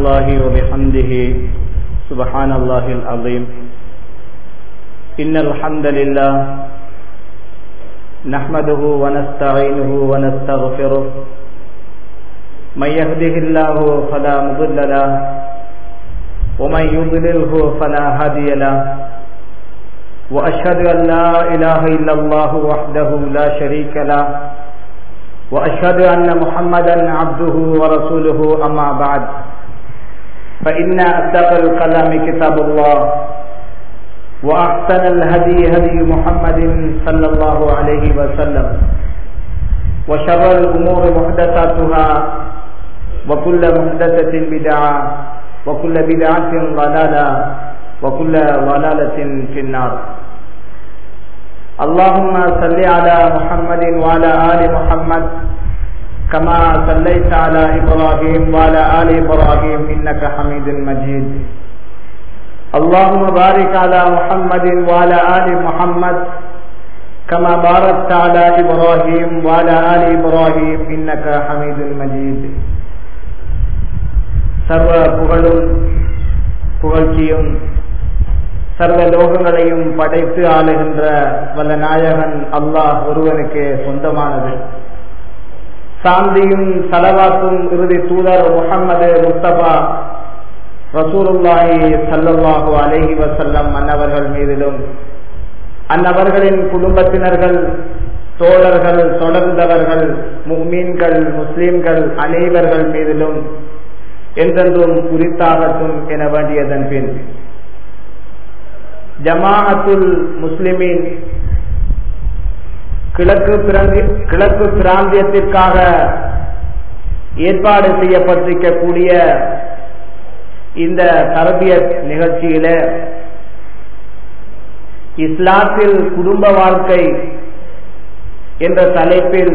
الله وبحمده سبحان الله العظيم إن الحمد لله نحمده ونستعينه ونستغفره من يهده الله فلا مضل له ومن يضلله فلا هادي له وأشهد أن لا إله إلا الله وحده لا شريك له وأشهد أن محمدا عبده ورسوله أما بعد فإن أصدق الكلام كتاب الله وأحسن الهدي هدي محمد صلى الله عليه وسلم وشر الأمور محدثاتها وكل محدثة بدعة وكل بدعة ضلالة وكل ضلالة في النار اللهم صل على محمد وعلى آل محمد كما صليت على إبراهيم وعلى آل إبراهيم إنك حميد مجيد اللهم بارك على محمد وعلى آل محمد كما باركت على إبراهيم وعلى آل إبراهيم إنك حميد مجيد சர்வ புகழும் புகழ்ச்சியும் சர்வ லோகங்களையும் படைத்து ஆளுகின்ற வல்ல நாயகன் அல்லாஹ் ஒருவனுக்கு சொந்தமானது சாந்தியும் சலவாத்தும் இறுதி தூதர் முகமது முஸ்தபா ரசூலுல்லாஹி சல்லல்லாஹு அலஹி வசல்லம் அன்னவர்கள் மீதிலும் அந்நபர்களின் குடும்பத்தினர்கள் தோழர்கள் தொடர்ந்தவர்கள் முக்மீன்கள் முஸ்லீம்கள் அனைவர்கள் மீதிலும் என்றென்றும் குறித்தாகட்டும் என வேண்டியதன் பின் ஜமாஅத்துல் முஸ்லிமின் கிழக்கு கிழக்கு பிராந்தியத்திற்காக ஏற்பாடு செய்யப்பட்டிருக்கக்கூடிய இந்த தரபியத் நிகழ்ச்சியில இஸ்லாத்தில் குடும்ப வாழ்க்கை என்ற தலைப்பில்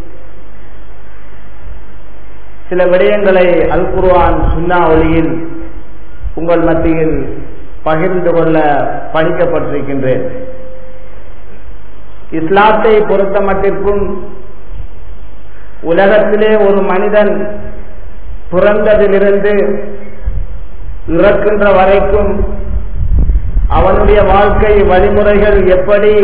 சில விடயங்களை அல் குர்வான் சுன்னா ஒளியில் உங்கள் மத்தியில் பகிர்ந்து கொள்ள பணிக்கப்பட்டிருக்கின்றேன் இஸ்லாத்தை பொறுத்த மட்டிற்கும் உலகத்திலே ஒரு மனிதன் பிறந்ததிலிருந்து இறக்கின்ற வரைக்கும் அவனுடைய வாழ்க்கை வழிமுறைகள் எப்படி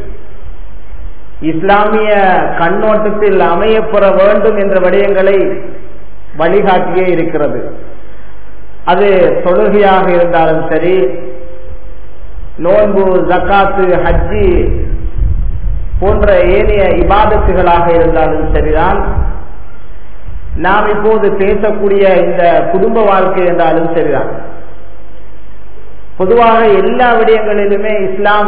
இஸ்லாமிய கண்ணோட்டத்தில் அமையப்பெற வேண்டும் என்ற விடயங்களை வழிகாட்டியே இருக்கிறது அது தொழுகையாக இருந்தாலும் சரி நோன்பு ஜக்காத்து ஹஜ்ஜி போன்ற ஏனைய இபாதத்துகளாக இருந்தாலும் சரிதான் நாம் இப்போது பேசக்கூடிய இந்த குடும்ப வாழ்க்கை என்றாலும் சரிதான் பொதுவாக எல்லா விடயங்களிலுமே இஸ்லாம்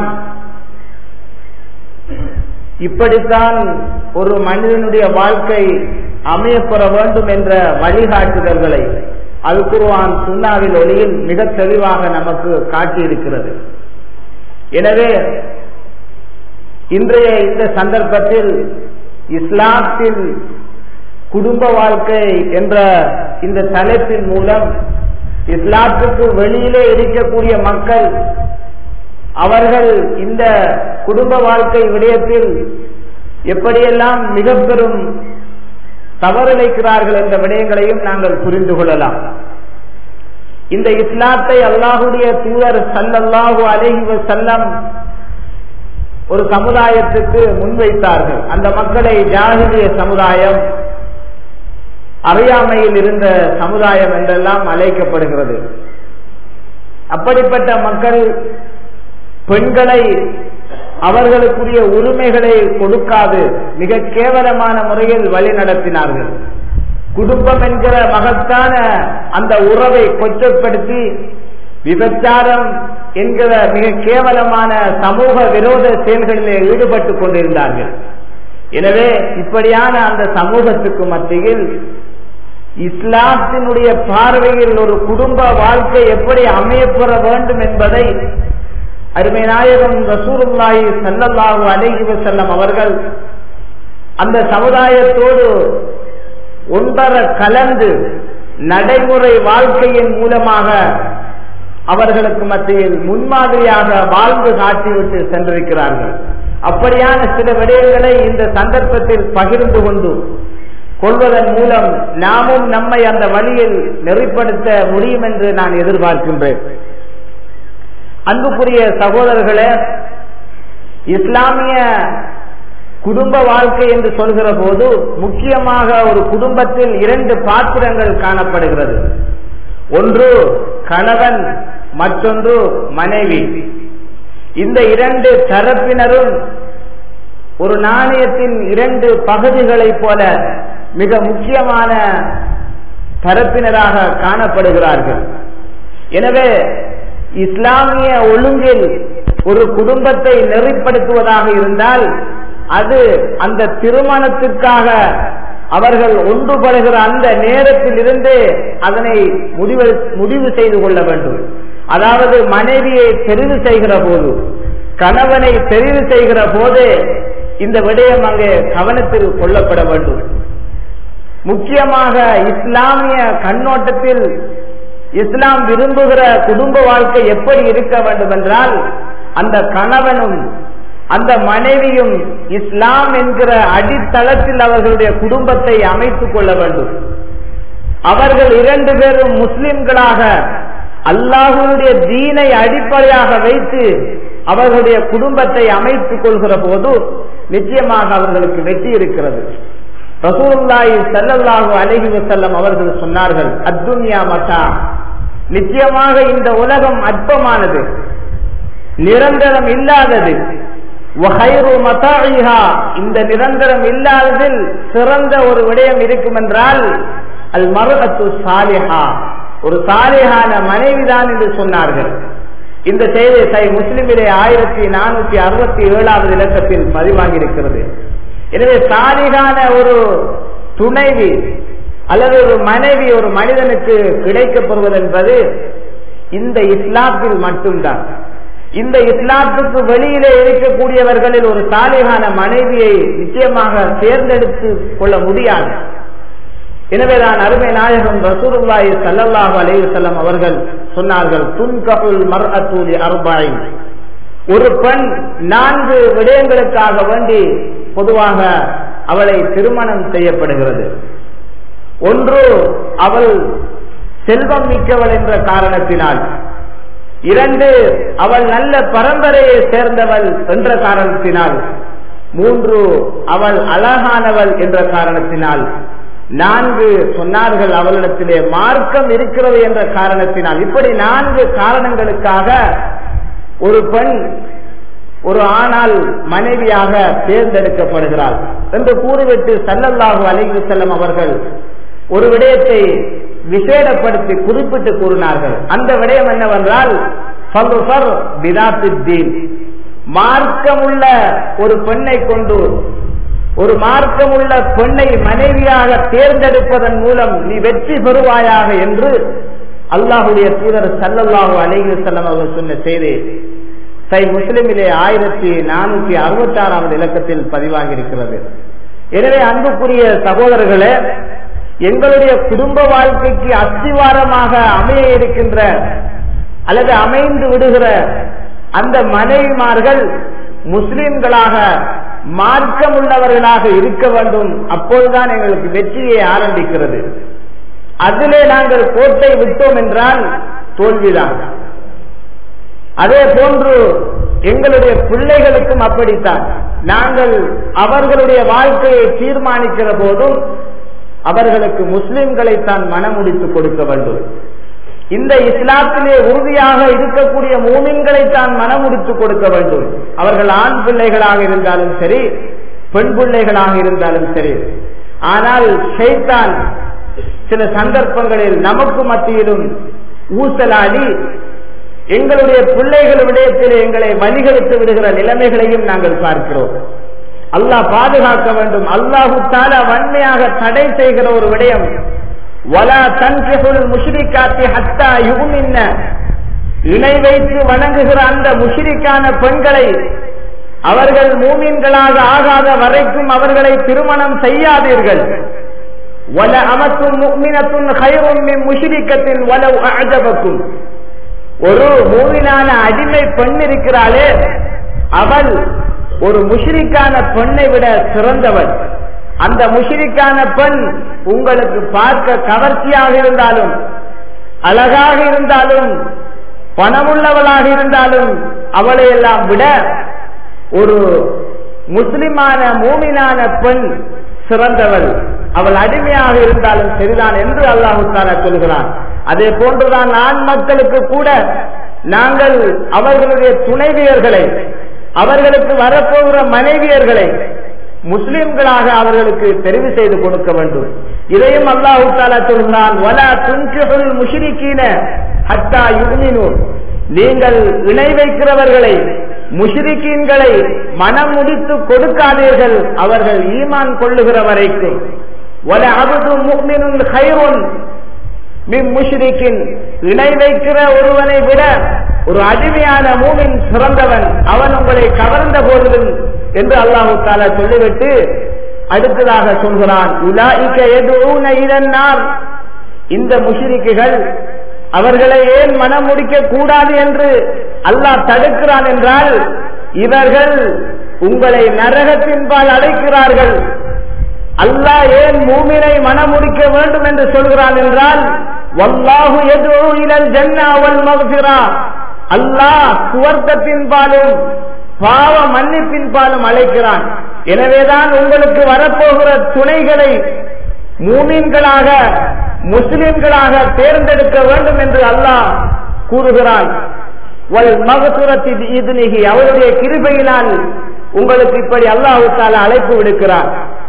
இப்படித்தான் ஒரு மனிதனுடைய வாழ்க்கை அமையப்பெற வேண்டும் என்ற வழிகாட்டுதல்களை அது குருவான் சுண்ணாவில் ஒளியில் மிக தெளிவாக நமக்கு காட்டியிருக்கிறது எனவே இன்றைய இந்த சந்தர்ப்பத்தில் இஸ்லாத்தில் குடும்ப வாழ்க்கை என்ற இந்த தலைப்பின் மூலம் இஸ்லாத்துக்கு வெளியிலே இருக்கக்கூடிய மக்கள் அவர்கள் இந்த குடும்ப வாழ்க்கை விடயத்தில் எப்படியெல்லாம் மிக பெரும் தவறிழைக்கிறார்கள் என்ற விடயங்களையும் நாங்கள் புரிந்து கொள்ளலாம் இந்த இஸ்லாத்தை அல்லாஹுடைய தூதர் சல்லல்லாஹு அலைஹி செல்லம் ஒரு சமுதாயத்துக்கு முன்வைத்தார்கள் அந்த மக்களை ஜாகிரிய சமுதாயம் அறியாமையில் இருந்த சமுதாயம் என்றெல்லாம் அழைக்கப்படுகிறது அப்படிப்பட்ட மக்கள் பெண்களை அவர்களுக்குரிய உரிமைகளை கொடுக்காது மிக கேவலமான முறையில் வழி நடத்தினார்கள் குடும்பம் என்கிற மகத்தான அந்த உறவை கொச்சப்படுத்தி விபச்சாரம் என்கிற மிக கேவலமான சமூக விரோத செயல்களிலே ஈடுபட்டுக் கொண்டிருந்தார்கள் எனவே இப்படியான அந்த சமூகத்துக்கு மத்தியில் இஸ்லாத்தினுடைய பார்வையில் ஒரு குடும்ப வாழ்க்கை எப்படி அமையப்பெற வேண்டும் என்பதை அருமை நாயகம் ரசூருல்லாஹி சல்லல்லாஹு அலைஹி வஸல்லம் அவர்கள் அந்த சமுதாயத்தோடு ஒன்றர கலந்து நடைமுறை வாழ்க்கையின் மூலமாக அவர்களுக்கு மத்தியில் முன்மாதிரியாக வாழ்ந்து காட்டிவிட்டு சென்றிருக்கிறார்கள் அப்படியான சில விடயங்களை இந்த சந்தர்ப்பத்தில் பகிர்ந்து கொண்டு கொள்வதன் மூலம் நாமும் நம்மை அந்த வழியில் நெறிப்படுத்த முடியும் என்று நான் எதிர்பார்க்கின்றேன் அன்புக்குரிய சகோதரர்களே இஸ்லாமிய குடும்ப வாழ்க்கை என்று சொல்கிற போது முக்கியமாக ஒரு குடும்பத்தில் இரண்டு பாத்திரங்கள் காணப்படுகிறது ஒன்று கணவன் மற்றொன்று மனைவி இந்த இரண்டு தரப்பினரும் ஒரு நாணயத்தின் இரண்டு பகுதிகளைப் போல மிக முக்கியமான தரப்பினராக காணப்படுகிறார்கள் எனவே இஸ்லாமிய ஒழுங்கில் ஒரு குடும்பத்தை நெறிப்படுத்துவதாக இருந்தால் அது அந்த திருமணத்திற்காக அவர்கள் ஒன்றுபடுகிற அந்த நேரத்தில் இருந்து அதனை முடிவு முடிவு செய்து கொள்ள வேண்டும் அதாவது மனைவியை தெரிவு செய்கிற போது கணவனை தெரிவு செய்கிற போது இந்த விடயம் அங்கே கவனத்தில் கொள்ளப்பட வேண்டும் முக்கியமாக இஸ்லாமிய கண்ணோட்டத்தில் இஸ்லாம் விரும்புகிற குடும்ப வாழ்க்கை எப்படி இருக்க வேண்டும் என்றால் அந்த கணவனும் அந்த மனைவியும் இஸ்லாம் என்கிற அடித்தளத்தில் அவர்களுடைய குடும்பத்தை அமைத்துக் கொள்ள வேண்டும் அவர்கள் இரண்டு பேரும் முஸ்லிம்களாக அல்லாஹுடைய தீனை அடிப்படையாக வைத்து அவர்களுடைய குடும்பத்தை அமைத்துக் கொள்கிற போது நிச்சயமாக அவர்களுக்கு வெற்றி இருக்கிறது ரசூல்லாய் சல்லல்லாஹு அலஹி வசல்லம் அவர்கள் சொன்னார்கள் அத்துன்யா மதா நிச்சயமாக இந்த உலகம் அற்பமானது நிரந்தரம் இல்லாதது இந்த நிரந்தரம் இல்லாததில் சிறந்த ஒரு விடயம் இருக்கும் என்றால் அல் மருகத்து சாலிஹா ஒரு சாலிஹான மனைவிதான் என்று சொன்னார்கள் இந்த செய்தி சை முஸ்லிமிலே ஆயிரத்தி நானூத்தி அறுபத்தி ஏழாவது இலக்கத்தில் பதிவாகி இருக்கிறது எனவே சாலிகான ஒரு துணைவி அல்லது ஒரு மனைவி ஒரு மனிதனுக்கு கிடைக்கப்படுவது என்பது இந்த இஸ்லாத்தில் மட்டும்தான் இந்த இஸ்லாத்துக்கு வெளியிலே இருக்கக்கூடியவர்களில் ஒரு சாலிகான மனைவியை நிச்சயமாக தேர்ந்தெடுத்து கொள்ள முடியாது எனவேதான் அருமை நாயகம் ரசூருல்லாஹி சல்லல்லாஹு அலையுசல்லம் அவர்கள் சொன்னார்கள் துன்கபுல் மர் அத்தூலி அர்பாய் ஒரு பெண் நான்கு விடயங்களுக்காக வேண்டி பொதுவாக அவளை திருமணம் செய்யப்படுகிறது ஒன்று அவள் செல்வம் மிக்கவள் என்ற காரணத்தினால் இரண்டு அவள் நல்ல பரம்பரையை சேர்ந்தவள் என்ற காரணத்தினால் மூன்று அவள் அழகானவள் என்ற காரணத்தினால் நான்கு சொன்னார்கள் அவளிடத்திலே மார்க்கம் இருக்கிறது என்ற காரணத்தினால் இப்படி நான்கு காரணங்களுக்காக ஒரு பெண் ஒரு ஆணால் மனைவியாக தேர்ந்தெடுக்கப்படுகிறாள் என்று கூறிவிட்டு சல்லல்லாஹு அலைஹி செல்லம் அவர்கள் ஒரு விடயத்தை விசேடப்படுத்தி குறிப்பிட்டு கூறினார்கள் அந்த விடயம் என்னவென்றால் மார்க்கமுள்ள ஒரு பெண்ணை கொண்டு ஒரு மார்க்கமுள்ள பெண்ணை மனைவியாக தேர்ந்தெடுப்பதன் மூலம் நீ வெற்றி பெறுவாயாக என்று அல்லாஹுடைய தூதர் சல்லல்லாஹு அலைஹி செல்லம் அவர்கள் சொன்ன செய்தி சை முஸ்லிமிலே ஆயிரத்தி நானூத்தி அறுபத்தி ஆறாவது இலக்கத்தில் பதிவாகி இருக்கிறது எனவே அன்புக்குரிய சகோதரர்களே எங்களுடைய குடும்ப வாழ்க்கைக்கு அஸ்திவாரமாக அமைய இருக்கின்ற அல்லது அமைந்து விடுகிற அந்த மனைவிமார்கள் முஸ்லிம்களாக மார்க்கம் உள்ளவர்களாக இருக்க வேண்டும் அப்போதுதான் எங்களுக்கு வெற்றியை ஆரம்பிக்கிறது அதிலே நாங்கள் கோட்டை விட்டோம் என்றால் தோல்விதான் அதே போன்று எங்களுடைய பிள்ளைகளுக்கும் அப்படித்தான் நாங்கள் அவர்களுடைய வாழ்க்கையை தீர்மானிக்கிற போதும் அவர்களுக்கு முஸ்லிம்களைத்தான் மனமுடித்து கொடுக்க வேண்டும் இந்த இஸ்லாத்திலே உறுதியாக இருக்கக்கூடிய மூமின்களைத்தான் மனமுடித்து கொடுக்க வேண்டும் அவர்கள் ஆண் பிள்ளைகளாக இருந்தாலும் சரி பெண் பிள்ளைகளாக இருந்தாலும் சரி ஆனால் ஷைத்தான் சில சந்தர்ப்பங்களில் நமக்கு மத்தியிலும் ஊசலாடி எங்களுடைய பிள்ளைகள் விடயத்தில் எங்களை வழிகெடுத்து விடுகிற நிலைமைகளையும் நாங்கள் பார்க்கிறோம் அல்லாஹ் பாதுகாக்க வேண்டும் அல்லாஹு தாலா வன்மையாக தடை செய்கிற ஒரு விடயம் வலா தன்கிஹுல் முஷ்ரிகாத்தி ஹத்தா யுகுமின்ன இணை வைத்து வணங்குகிற அந்த முஷ்ரிக்கான பெண்களை அவர்கள் மூமின்களாக ஆகாத வரைக்கும் அவர்களை திருமணம் செய்யாதீர்கள் வல அமத்தும் முக்மினத்துன் ஹைரும் மின் முஷ்ரிக்கத்தில் வலவ் அஜபக்கும் ஒரு மூவினான அடிமை பெண் இருக்கிறாளே அவள் ஒரு முஷ்ரிக்கான பெண்ணை விட சிறந்தவள் அந்த முஷிரிக்கான பெண் உங்களுக்கு பார்க்க கவர்ச்சியாக இருந்தாலும் அழகாக இருந்தாலும் பணமுள்ளவளாக இருந்தாலும் அவளை எல்லாம் விட ஒரு முஸ்லிமான மூமினான பெண் சிறந்தவள் அவள் அடிமையாக இருந்தாலும் சரிதான் என்று அல்லாஹு தாலா சொல்கிறான் அதே போன்றுதான் ஆண் மக்களுக்கு கூட நாங்கள் அவர்களுடைய துணைவியர்களை அவர்களுக்கு வரப்போகிற மனைவியர்களை முஸ்லிம்களாக அவர்களுக்கு தெரிவு செய்து கொடுக்க வேண்டும் இதையும் அல்லாஹு தாலா சொல்கிறான் வலா துன்கிஹுல் முஷ்ரிகீன ஹத்தா யுமினூன் நீங்கள் இணை வைக்கிறவர்களை முஷ்ரிக்கீன்களை மனம் முடித்து கொடுக்காதீர்கள் அவர்கள் ஈமான் கொள்ளுகிற வரைக்கும் வல அபது முக்மினுன் ஹைருன் மின் முஷ்ரிக்கின் இணை வைக்கிற ஒருவனை விட ஒரு அடிமையான மூமின் சிறந்தவன் அவன் உங்களை கவர்ந்த போதிலும் என்று அல்லாஹு தாலா சொல்லிவிட்டு அடுத்ததாக சொல்கிறான் உலாய்க்க எதுவும் இதன்னார் இந்த முஷிரிக்குகள் அவர்களை ஏன் மனம் முடிக்க கூடாது என்று அல்லாஹ் தடுக்கிறான் என்றால் இவர்கள் உங்களை நரகத்தின்பால் அழைக்கிறார்கள் அல்லாஹ் ஏன் மூமினை மனமுடிக்க வேண்டும் என்று சொல்கிறான் என்றால் வல்லாஹு எதுவோ இலல் ஜன்னா வல் மக்ஃபிரா அல்லாஹ் சுவர்க்கத்தின் பாலும் பாவ மன்னிப்பின் பாலும் அழைக்கிறான் எனவேதான் உங்களுக்கு வரப்போகிற துணைகளை மூமீன்களாக முஸ்லிம்களாக தேர்ந்தெடுக்க வேண்டும் என்று அல்லாஹ் கூறுகிறான் வல் மகசுரத்தி இதுனிகி அவருடைய கிருபையினால் உங்களுக்கு இப்படி அல்லாஹு தாலா அழைப்பு விடுக்கிறார்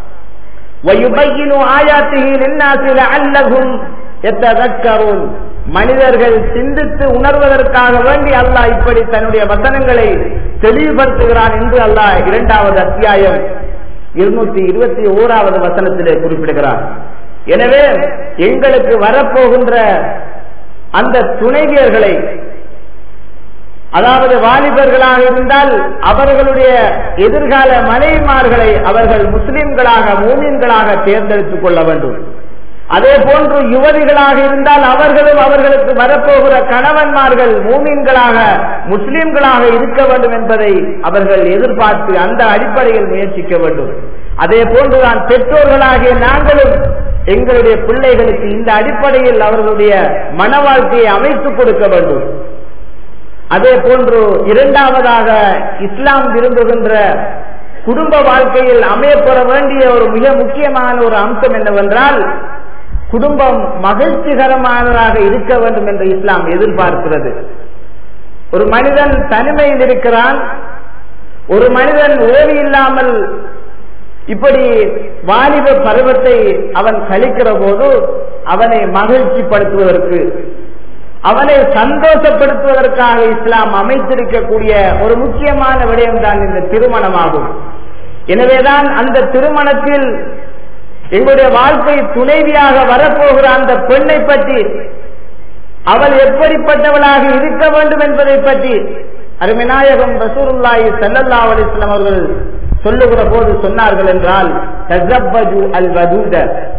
மனிதர்கள் சிந்தித்து உணர்வதற்காக வேண்டி அல்லாஹ் இப்படி தன்னுடைய வசனங்களை தெளிவுபடுத்துகிறான் என்று அல்லாஹ் இரண்டாவது அத்தியாயம் இருநூத்தி இருபத்தி ஓராவது வசனத்திலே குறிப்பிடுகிறார் எனவே எங்களுக்கு வரப்போகின்ற அந்த துணைவியர்களை அதாவது வாலிபர்களாக இருந்தால் அவர்களுடைய எதிர்கால மனைவிமார்களை அவர்கள் முஸ்லிம்களாக மூமின்களாக தேர்ந்தெடுத்துக் கொள்ள வேண்டும் அதே போன்று யுவதிகளாக இருந்தால் அவர்களும் அவர்களுக்கு வரப்போகிற கணவன்மார்கள் மூமின்களாக முஸ்லிம்களாக இருக்க வேண்டும் என்பதை அவர்கள் எதிர்பார்த்து அந்த அடிப்படையில் முயற்சிக்க வேண்டும் அதே போன்றுதான் பெற்றோர்களாகிய நாங்களும் எங்களுடைய பிள்ளைகளுக்கு இந்த அடிப்படையில் அவர்களுடைய மன வாழ்க்கையை அமைத்துக் கொடுக்க வேண்டும் அதே போன்று இரண்டாவதாக இஸ்லாம் விரும்புகின்ற குடும்ப வாழ்க்கையில் அமையப்பெற வேண்டிய ஒரு மிக முக்கியமான ஒரு அம்சம் என்னவென்றால் குடும்பம் மகிழ்ச்சிகரமானதாக இருக்க வேண்டும் என்று இஸ்லாம் எதிர்பார்க்கிறது ஒரு மனிதன் தனிமையில் இருக்கிறான் ஒரு மனிதன் ஓய்வு இல்லாமல் இப்படி வாலிப பருவத்தை அவன் கழிக்கிற போது அவனை மகிழ்ச்சிப்படுத்துவதற்கு அவனை சந்தோஷப்படுத்துவதற்காக இஸ்லாம் அமைத்திருக்கக்கூடிய ஒரு முக்கியமான விடயம்தான் இந்த திருமணமாகும் எனவேதான் அந்த திருமணத்தில் எங்களுடைய வாழ்க்கை துணைவியாக வரப்போகிற அந்த பெண்ணை பற்றி அவள் எப்படிப்பட்டவளாக இருக்க வேண்டும் என்பதை பற்றி அருமிநாயகம் ரசூருல்லாஹி சல்லல்லா அலிஸ்லாம் அவர்கள் சொல்லுகிற போது சொன்னார்கள் என்றால் அல் வதூத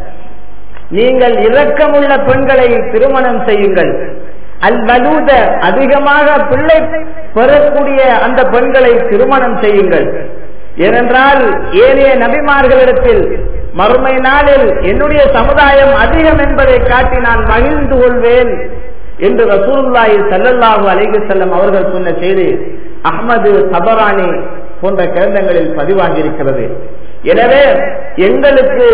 நீங்கள் இரக்கமுள்ள பெண்களை திருமணம் செய்யுங்கள் அல் வலூத அதிகமாக பிள்ளை பெறக்கூடிய அந்த பெண்களை திருமணம் செய்யுங்கள் ஏனென்றால் ஏனைய நபிமார்களிடத்தில் மறுமை நாளில் என்னுடைய சமுதாயம் அதிகம் என்பதை காட்டி நான் மகிழ்ந்து கொள்வேன் என்று ரசூல்லாய் சல்லல்லாஹு அலைகு செல்லம் அவர்கள் சொன்ன செய்தி அஹமது சபரானி போன்ற கிரந்தங்களில் பதிவாகியிருக்கிறது எனவே எங்களுக்கு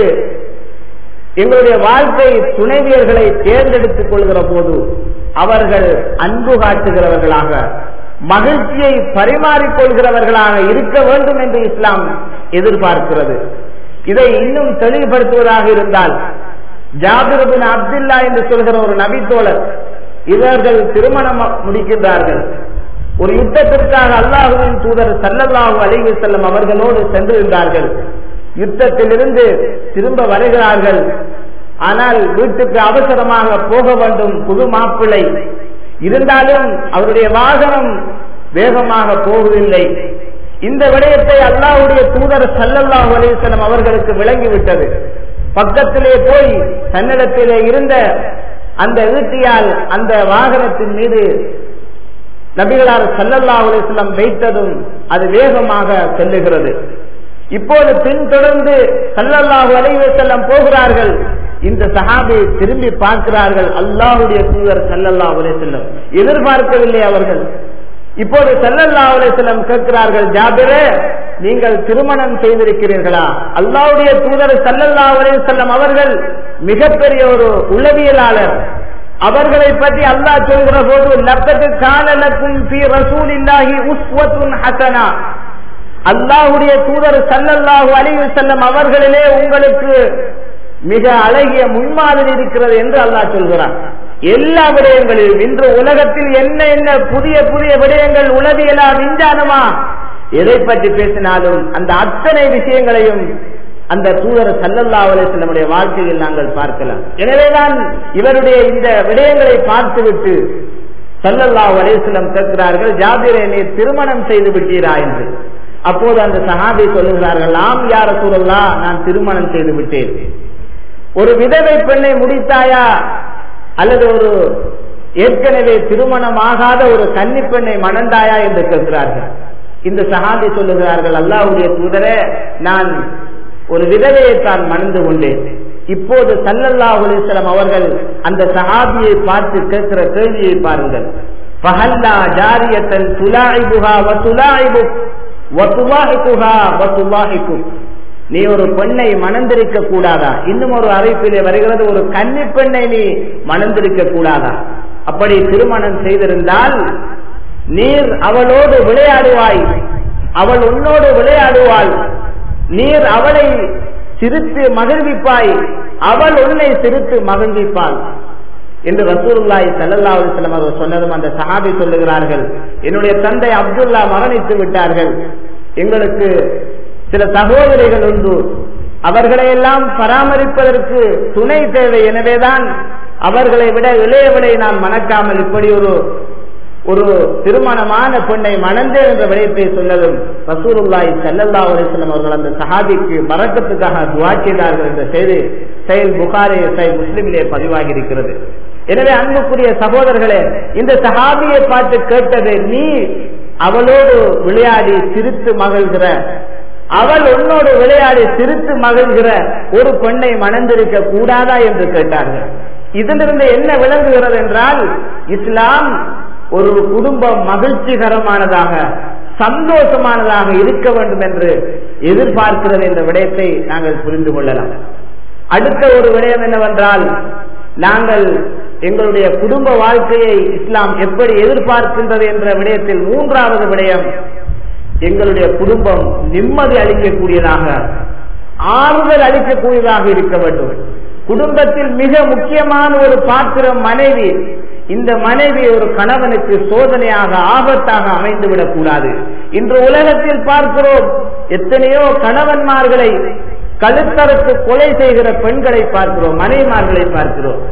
எங்களுடைய வாழ்க்கை துணைவியர்களை தேர்ந்தெடுத்துக் கொள்கிற போது அவர்கள் அன்பு காட்டுகிறவர்களாக மகிழ்ச்சியை பரிமாறிக்கொள்கிறவர்களாக இருக்க வேண்டும் என்று இஸ்லாம் எதிர்பார்க்கிறது இதை இன்னும் தெளிவுபடுத்துவதாக இருந்தால் ஜாபிரபின் அப்துல்லா என்று சொல்கிற ஒரு நபித்தோழர் இவர்கள் திருமணம் முடிக்கின்றார்கள் ஒரு யுத்தத்திற்காக அல்லாஹுவின் தூதர் சல்லல்லாஹு அலைஹி செல்லம் அவர்களோடு சென்றிருந்தார்கள் யுத்தத்திலிருந்து திரும்ப வருகிறார்கள் ஆனால் வீட்டுக்கு அவசரமாக போக வேண்டும் புது மாப்பிள்ளை இருந்தாலும் அவருடைய வாகனம் வேகமாக போவதில்லை இந்த விடயத்தை அல்லாஹுடைய தூதர் சல்லல்லாஹு அலிசலம் அவர்களுக்கு விளங்கிவிட்டது பக்கத்திலே போய் தன்னிடத்திலே இருந்த அந்த ஈட்டியால் அந்த வாகனத்தின் மீது நபிகளார் சல்லல்லா அலிஸ்லம் வைத்ததும் அது வேகமாக செல்லுகிறது இப்போது பின்தொடர்ந்து சல்லல்லாஹு அலைஹி செல்லம் போகிறார்கள் இந்த சஹாபியை திரும்பி பார்க்கிறார்கள் அல்லாஹுடைய தூதர் சல்லல்லாஹு அலைஹி செல்லம் எதிர்பார்க்கவில்லை அவர்கள் இப்போது சல்லல்லாஹு அலைஹி செல்லம் கேட்கிறார்கள் ஜாபிரே நீங்கள் திருமணம் செய்திருக்கிறீர்களா அல்லாஹ்வுடைய தூதர் சல்லல்லாஹு அலைஹி செல்லம் அவர்கள் மிகப்பெரிய ஒரு உளவியலாளர் அவர்களை பற்றி அல்லாஹ் சொல்கிற போது லக்கத்து காலலக்கும் ஃபீ ரசூலில்லாஹி உஸ்வத்துன் ஹசனா அல்லாஹுடைய தூதர் சல்லல்லாஹு அலைஹி செல்லம் அவர்களிலே உங்களுக்கு மிக அழகிய முன்மாதிரி இருக்கிறது என்று அல்லாஹ் சொல்கிறான் எல்லா விடயங்களிலும் இன்று உலகத்தில் என்ன என்ன புதிய புதிய விடயங்கள் உளவியலா விஞ்ஞானமா எதை பற்றி பேசினாலும் அந்த அத்தனை விஷயங்களையும் அந்த தூதர் சல்லல்லா அலிஸ்லமுடைய வாழ்க்கையில் நாங்கள் பார்க்கலாம் எனவேதான் இவருடைய இந்த விடயங்களை பார்த்துவிட்டு சல்லல்லா அலிஸ்லம் கேட்கிறார்கள் ஜாபிரை நீர் திருமணம் செய்து விட்டீரா என்று அப்போது அந்த சஹாபி சொல்லுகிறார்கள் ஆம் யார சூழல்லா நான் திருமணம் செய்து விட்டேன் ஒரு விதவை பெண்ணை முடித்தாயா அல்லது ஒரு ஏற்கனவே திருமணம் ஆகாத ஒரு கன்னி பெண்ணை மணந்தாயா என்று கேட்கிறார்கள் இந்த சஹாபி சொல்லுகிறார்கள் அல்லாஹுடைய தூதரே நான் ஒரு விதவையை தான் மணந்து கொண்டேன் இப்போது சல்லல்லா அலிஸ்லாம் அவர்கள் அந்த சஹாபியை பார்த்து கேட்கிற கேள்வியை பாருங்கள் பஹல்லா ஜாரியத்தன் துலாயிபுகா வத்துலாயிபு வத்துவாஹிக்குஹா வத்துவாஹிக்கும் நீ ஒரு பெண்ணை மணந்திருக்க கூடாதா இன்னும் ஒரு அறிவிப்பிலே வருகிறது ஒரு கன்னி பெண்ணை நீ மணந்திருக்க கூடாதா அப்படி திருமணம் செய்திருந்தால் நீர் அவளோடு விளையாடுவாய் அவள் உன்னோடு விளையாடுவாள் நீர் அவளை சிரித்து மகிழ்விப்பாய் அவள் உன்னை சிரித்து மகிழ்விப்பாள் என்று ரசூலுல்லாய் சல்லல்லா அலிஸ்லாம் அவர் சொன்னதும் அந்த சஹாபி சொல்லுகிறார்கள் என்னுடைய தந்தை அப்துல்லா மரணித்து விட்டார்கள் எங்களுக்கு சில சகோதரிகள் உண்டு அவர்களையெல்லாம் பராமரிப்பதற்கு துணை தேவை எனவேதான் அவர்களை விட இளையவளை நான் மணக்காமல் இப்படி ஒரு ஒரு திருமணமான பெண்ணை மணந்தேன் என்ற விடயத்தை சொன்னதும் ரசூருல்லாய் சல்லல்லா அலிஸ்லாம் அவர்கள் அந்த சஹாபிக்கு மறக்கத்துக்காக துவா செய்தார்கள் என்ற செய்தி செயல் புகாரே செயல் முஸ்லிமிலே பதிவாகி இருக்கிறது எனவே அன்புக்குரிய சகோதரர்களே இந்த சஹாபியை பார்த்து கேட்டது நீ அவளோடு விளையாடி சிரித்து மகிழ்கிற அவள் உன்னோடு விளையாடி சிரித்து மகிழ்கிற ஒரு பெண்ணை மணந்திருக்க கூடாதா என்று கேட்டார்கள் இதிலிருந்து என்ன விளங்குகிறது என்றால் இஸ்லாம் ஒரு குடும்பம் மகிழ்ச்சிகரமானதாக சந்தோஷமானதாக இருக்க வேண்டும் என்று எதிர்பார்க்கிறது என்ற விடயத்தை நாங்கள் புரிந்து கொள்ளலாம் அடுத்த ஒரு விடயம் என்னவென்றால் நாங்கள் எங்களுடைய குடும்ப வாழ்க்கையை இஸ்லாம் எப்படி எதிர்பார்க்கின்றது என்ற விடயத்தில் மூன்றாவது விடயம் எங்களுடைய குடும்பம் நிம்மதி அளிக்கக்கூடியதாக ஆறுதல் அளிக்கக்கூடியதாக இருக்க வேண்டும் குடும்பத்தில் மிக முக்கியமான ஒரு பாத்திரம் மனைவி இந்த மனைவி ஒரு கணவனுக்கு சோதனையாக ஆபத்தாக அமைந்துவிடக் கூடாது இன்று உலகத்தில் பார்க்கிறோம் எத்தனையோ கணவன்மார்களை கழுத்தறுத்து கொலை செய்கிற பெண்களை பார்க்கிறோம் மனைவிமார்களை பார்க்கிறோம்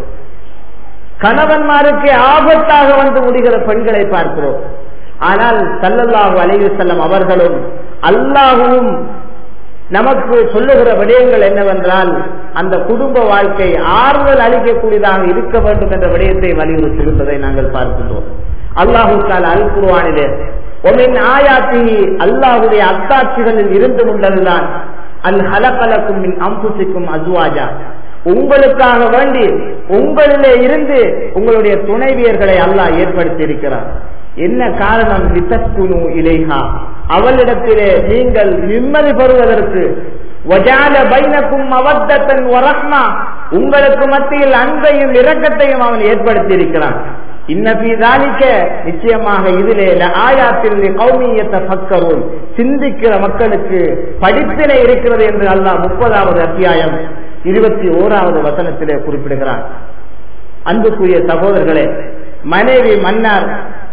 கணவன்மாருக்கு ஆபத்தாக வந்து முடிகிற பெண்களை பார்க்கிறோம் ஆனால் சல்லல்லாஹு அலைஹி செல்லம் அவர்களும் அல்லாஹுவும் நமக்கு சொல்லுகிற விடயங்கள் என்னவென்றால் அந்த குடும்ப வாழ்க்கை ஆறுதல் அளிக்கக்கூடியதாக இருக்க வேண்டும் என்ற விடயத்தை வலியுறுத்தியிருப்பதை நாங்கள் பார்க்கின்றோம் அல்லாஹு தால அல் குருவானிலே ஒமின் ஆயாத்தி அல்லாஹுடைய அத்தாட்சிகளில் இருந்து கொண்டதுதான் அல் ஹலகலக்கும் மின் அம்புசிக்கும் அசுவாஜா உங்களுக்காக வேண்டி உங்களிலே இருந்து உங்களுடைய துணைவியர்களை அல்லாஹ் ஏற்படுத்தி இருக்கிறார் என்ன காரணம் வித்தக்குனு இலேஹா அவளிடத்திலே நீங்கள் நிம்மதி பெறுவதற்கு வஜால பைனக்கும் அவத்தத்தன் வரஹ்மா உங்களுக்கு மத்தியில் அன்பையும் இரக்கத்தையும் அவன் ஏற்படுத்தி இருக்கிறான் இன்னபிதாலிக்க நிச்சயமாக இதிலே ஆயாத்தில் கௌமியத்தை பக்கரும் சிந்திக்கிற மக்களுக்கு படிப்பினை இருக்கிறது என்று அல்லாஹ் முப்பதாவது அத்தியாயம் இருபத்தி ஓராவது வசனத்திலே குறிப்பிடுகிறார் அன்புக்குரிய சகோதரர்களே மனைவி மன்னார்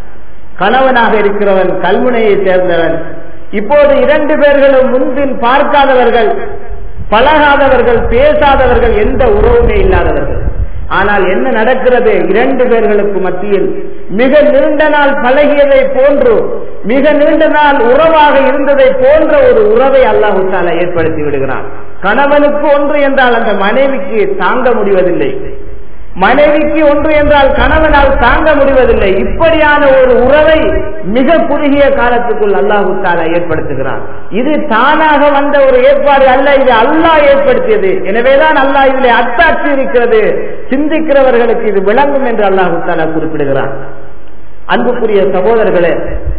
கணவனாக இருக்கிறவன் கல்முனையை சேர்ந்தவன் இப்போது இரண்டு பேர்களும் முன்பின் பார்க்காதவர்கள் பழகாதவர்கள் பேசாதவர்கள் எந்த உறவுமே இல்லாதவர்கள் ஆனால் என்ன நடக்கிறது இரண்டு பேர்களுக்கு மத்தியில் மிக நீண்ட நாள் பழகியதை போன்று மிக நீண்ட நாள் உறவாக இருந்ததை போன்ற ஒரு உறவை அல்லாஹு தாலா ஏற்படுத்தி விடுகிறான் கணவனுக்கு ஒன்று என்றால் அந்த மனைவிக்கு தாங்க முடிவதில்லை மனைவிக்கு ஒன்று என்றால் கணவனால் தாங்க முடிவதில்லை இப்படியான ஒரு உறவை மிக குறுகிய காலத்துக்குள் அல்லாஹு தாலா ஏற்படுத்துகிறான் இது தானாக வந்த ஒரு ஏற்பாடு அல்ல இது அல்லாஹ் ஏற்படுத்தியது எனவேதான் அல்லாஹ் இதிலே அத்தாட்சி இருக்கிறது சிந்திக்கிறவர்களுக்கு இது விளங்கும் என்று அல்லாஹு தாலா குறிப்பிடுகிறான் அன்புக்குரிய சகோதரர்களே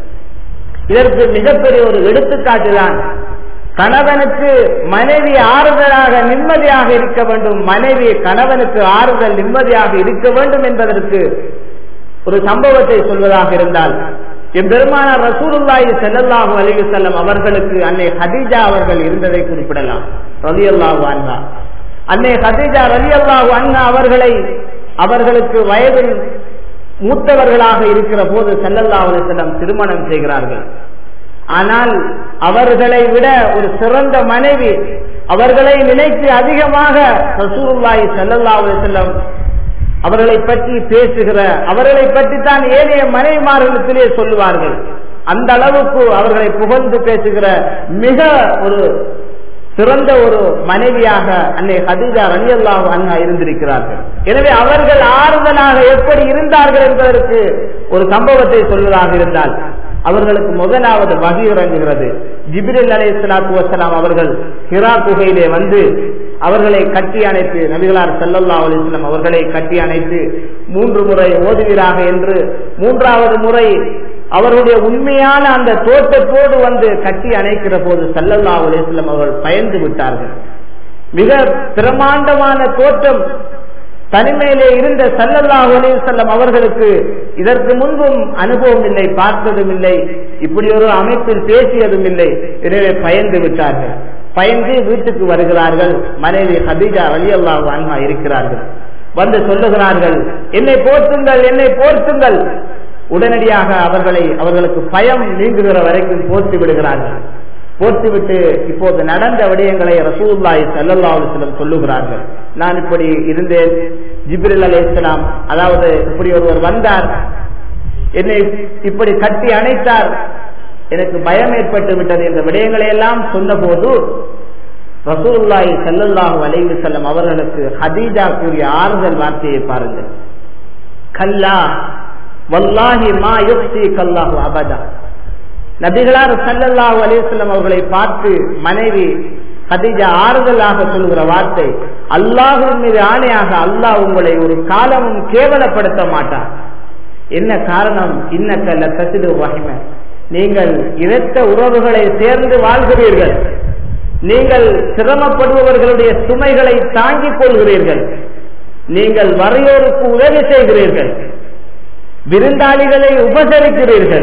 இதற்கு மிகப்பெரிய ஒரு எடுத்துக்காட்டு தான் கணவனுக்கு மனைவி ஆறுதலாக நிம்மதியாக இருக்க வேண்டும் மனைவி கணவனுக்கு ஆறுதல் நிம்மதியாக இருக்க வேண்டும் என்பதற்கு ஒரு சம்பவத்தை சொல்வதாக இருந்தால் எம்பெருமானார் ரசூலுல்லாஹி ஸல்லல்லாஹு அலைஹி வஸல்லம் அவர்களுக்கு அன்னை ஹதீஜா அவர்கள் இருந்ததை குறிப்பிடலாம் ரலியல்லாஹு அன்ஹா அன்னை ஹதீஜா ரலியல்லாஹு அன்ஹா அவர்களை அவர்களுக்கு வயதில் மூத்தவர்களாக இருக்கிற போது ஸல்லல்லாஹு அலைஹி வஸல்லம் திருமணம் செய்கிறார்கள் ஆனால் அவர்களை விட ஒரு சிறந்த மனைவி அவர்களை நினைத்து அதிகமாக ரசூலுல்லாஹி ஸல்லல்லாஹு அலைஹி வஸல்லம் அவர்களை பற்றி பேசுகிற அவர்களை பற்றி தான் ஏனைய மனைவிமார்களிடத்திலே சொல்லுவார்கள் அந்த அளவுக்கு அவர்களை புகழ்ந்து பேசுகிற மிக ஒரு சிறந்த ஒரு மனைவியாக அன்னை ஹதீஜா ரலியல்லாஹு அன்ஹா இருந்திருக்கிறார்கள் எனவே அவர்கள் ஆறுதலாக எப்படி இருந்தார்கள் என்பதற்கு ஒரு சம்பவத்தை சொல்வதாக இருந்தால் அவர்களுக்கு முதலாவது வகை இறங்குகிறது ஜிபிரில் அலை சலாத்து வசலாம் அவர்கள் ஹிரா குகையிலே வந்து அவர்களை கட்டி அணைத்து நபிகளார் சல்லல்லா அலிஸ்லாம் அவர்களை கட்டி அணைத்து மூன்று முறை ஓதுவீராக என்று மூன்றாவது முறை அவருடைய உண்மையான அந்த தோட்டத்தோடு வந்து கட்டி அணைக்கிற போது சல்லல்லா அலிஸ்லாம் அவர்கள் பயந்து விட்டார்கள் மிக பிரமாண்டமான தோற்றம் தனிமையிலே இருந்த சல்லல்லாஹு அலைஹி செல்லம் அவர்களுக்கு இதற்கு முன்பும் அனுபவம் இல்லை பார்த்ததும் இல்லை இப்படி ஒரு அமைப்பில் பேசியதும் இல்லை எனவே பயந்து விட்டார்கள் பயந்து வீட்டுக்கு வருகிறார்கள் மனைவி ஹதீஜா அலி அல்லாஹ் அன்ஹா இருக்கிறார்கள் வந்து சொல்லுகிறார்கள் என்னை போர்த்துங்கள் என்னை போர்த்துங்கள் உடனடியாக அவர்களை அவர்களுக்கு பயம் நீங்குகிற வரைக்கும் போர்த்து விடுகிறார்கள் போர்த்துவிட்டு இப்போது நடந்த விடயங்களை ரசூல்லாய் சல்லல்லா அலிஸ்லம் சொல்லுகிறார்கள் நான் இப்படி இருந்தேன் ஜிப்ரில் அலி இஸ்லாம் அதாவது இப்படி ஒருவர் வந்தார் என்னை இப்படி கட்டி அணைத்தார் எனக்கு பயம் ஏற்பட்டு விட்டது என்ற விடயங்களை எல்லாம் சொன்ன போது ரசூல்லாய் சல்லல்லாஹு அலைவு செல்லம் அவர்களுக்கு ஹதீஜா கூறிய ஆறுதல் வார்த்தையை பாருங்கள் கல்லா வல்லாஹி மா யுக்தி கல்லாஹு அபதா நபிகளார் சல்லல்லாஹு அலிஸ்லம் அவர்களை பார்த்து மனைவி ஹதீஜா ஆறுதலாக சொல்கிற வார்த்தை அல்லாஹின் மீது ஆணையாக அல்லாஹ் உங்களை ஒரு காலமும் கேவலப்படுத்த மாட்டார் என்ன காரணம் இன்னக்கல்ல தசிடு வகிம நீங்கள் இரத்த உறவுகளை சேர்ந்து வாழ்கிறீர்கள் நீங்கள் சிரமப்படுபவர்களுடைய சுமைகளை தாங்கிக் கொள்கிறீர்கள் நீங்கள் வரையோருக்கு உதவி செய்கிறீர்கள் விருந்தாளிகளை உபசரிக்கிறீர்கள்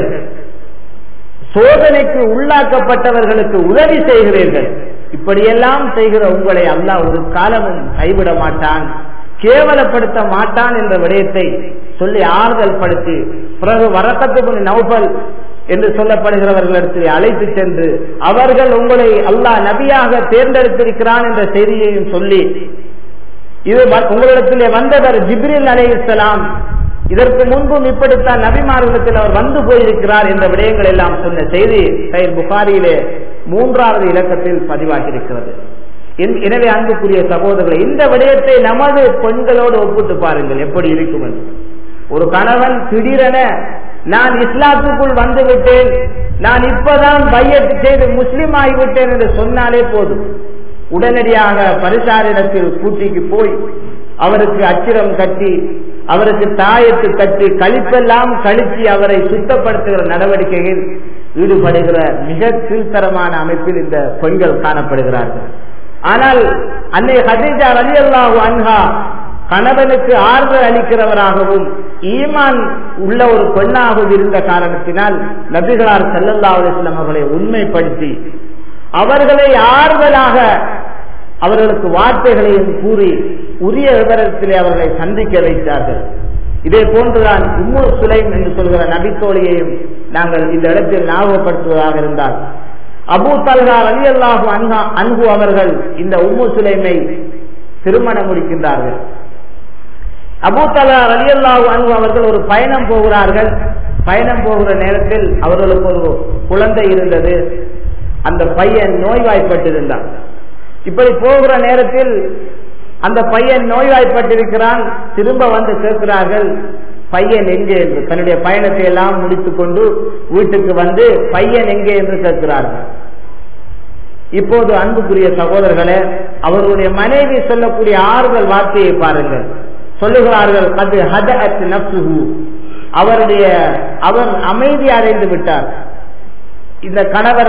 சோதனைக்கு உள்ளாக்கப்பட்டவர்களுக்கு உதவி செய்கிறீர்கள் இப்படியெல்லாம் செய்கிற உங்களை அல்லாஹ் ஒரு காலமும் கைவிட மாட்டான் கேவலப்படுத்த மாட்டான் என்ற விடயத்தை சொல்லி ஆறுதல் படுத்தி பிறகு வரக்கத்து நௌபல் என்று சொல்லப்படுகிறவர்களிடத்தில் அழைத்து சென்று அவர்கள் உங்களை அல்லாஹ் நபியாக தேர்ந்தெடுத்திருக்கிறான் என்ற செய்தியையும் சொல்லி இது உங்களிடத்திலே வந்தவர் ஜிப்ரில் அலை இஸ்லாம் இதற்கு முன்பும் இப்படித்தான் நபிமார்களிடத்தில் அவர் வந்து போயிருக்கிறார் என்ற விடயங்கள் எல்லாம் சொன்ன செய்தி சைல் புகாரியிலே மூன்றாவது இலக்கத்தில் பதிவாகி இருக்கிறது எனவே அன்புக்குரிய சகோதரர்களை இந்த விடயத்தை நமது பெண்களோடு ஒப்பிட்டு பாருங்கள் எப்படி இருக்கும் என்று ஒரு கணவன் திடீரென நான் இஸ்லாத்துக்குள் வந்து விட்டேன் நான் இப்பதான் பையத்து செய்து முஸ்லீம் ஆகிவிட்டேன் என்று சொன்னாலே போதும் உடனடியாக பரிசாரிடத்தில் கூட்டிக்கு போய் அவருக்கு அச்சிரம் கட்டி அவருக்கு தாயத்து கட்டி கழிப்பெல்லாம் கழிச்சு அவரை சுத்தப்படுத்துகிற நடவடிக்கையில் ஈடுபடுகிற மிக கீழ்த்தரமான அமைப்பில் இந்த பெண்கள் காணப்படுகிறார்கள் ஆனால் அன்னை ஹதீஜா அலி அல்லாஹூ அன்ஹா கணவனுக்கு ஆறுதல் அளிக்கிறவராகவும் ஈமான் உள்ள ஒரு பெண்ணாகவும் இருந்த காரணத்தினால் நபிகளார் செல்லல்லா அலிஸ்லாம் அவர்களை உண்மைப்படுத்தி அவர்களை ஆறுதலாக அவர்களுக்கு வார்த்தைகளையும் கூறி உரிய விவரத்திலே அவர்களை சந்திக்க வைத்தார்கள் இதே போன்றுதான் உம்மு சுலைம் என்று சொல்கிற நபித்தோழியையும் நாங்கள் இந்த இடத்தில் ஞாபகப்படுத்துவதாக இருந்தால் அபு தல்கா அலி அல்லாஹு அன்ஹா அன்பு அவர்கள் இந்த உம்மு சுலைமை திருமணம் முடிக்கின்றார்கள் அபு தலா அலி அல்லாஹு அன்பு அவர்கள் ஒரு பயணம் போகிறார்கள் பயணம் போகிற நேரத்தில் அவர்களுக்கு ஒரு குழந்தை இருந்தது அந்த பையன் நோய்வாய்ப்பட்டிருந்தான் இப்படி போகிற நேரத்தில் அந்த பையன் நோய்வாய்ப்பட்டிருக்கிறான் திரும்ப வந்து கேட்கிறார்கள் பையன் எங்கே என்று தன்னுடைய பயணத்தை எல்லாம் முடித்துக் கொண்டு வீட்டுக்கு வந்து பையன் எங்கே என்று கேட்கிறார்கள் இப்போது அன்புக்குரிய சகோதரர்களே அவருடைய மனைவி சொல்லக்கூடிய ஆறுதல் வார்த்தையை பாருங்கள் சொல்லுகிறார்கள் அது ஹத அத் நப்சுஹு அவருடைய அவர் அமைதி அடைந்து விட்டார் இந்த கணவர்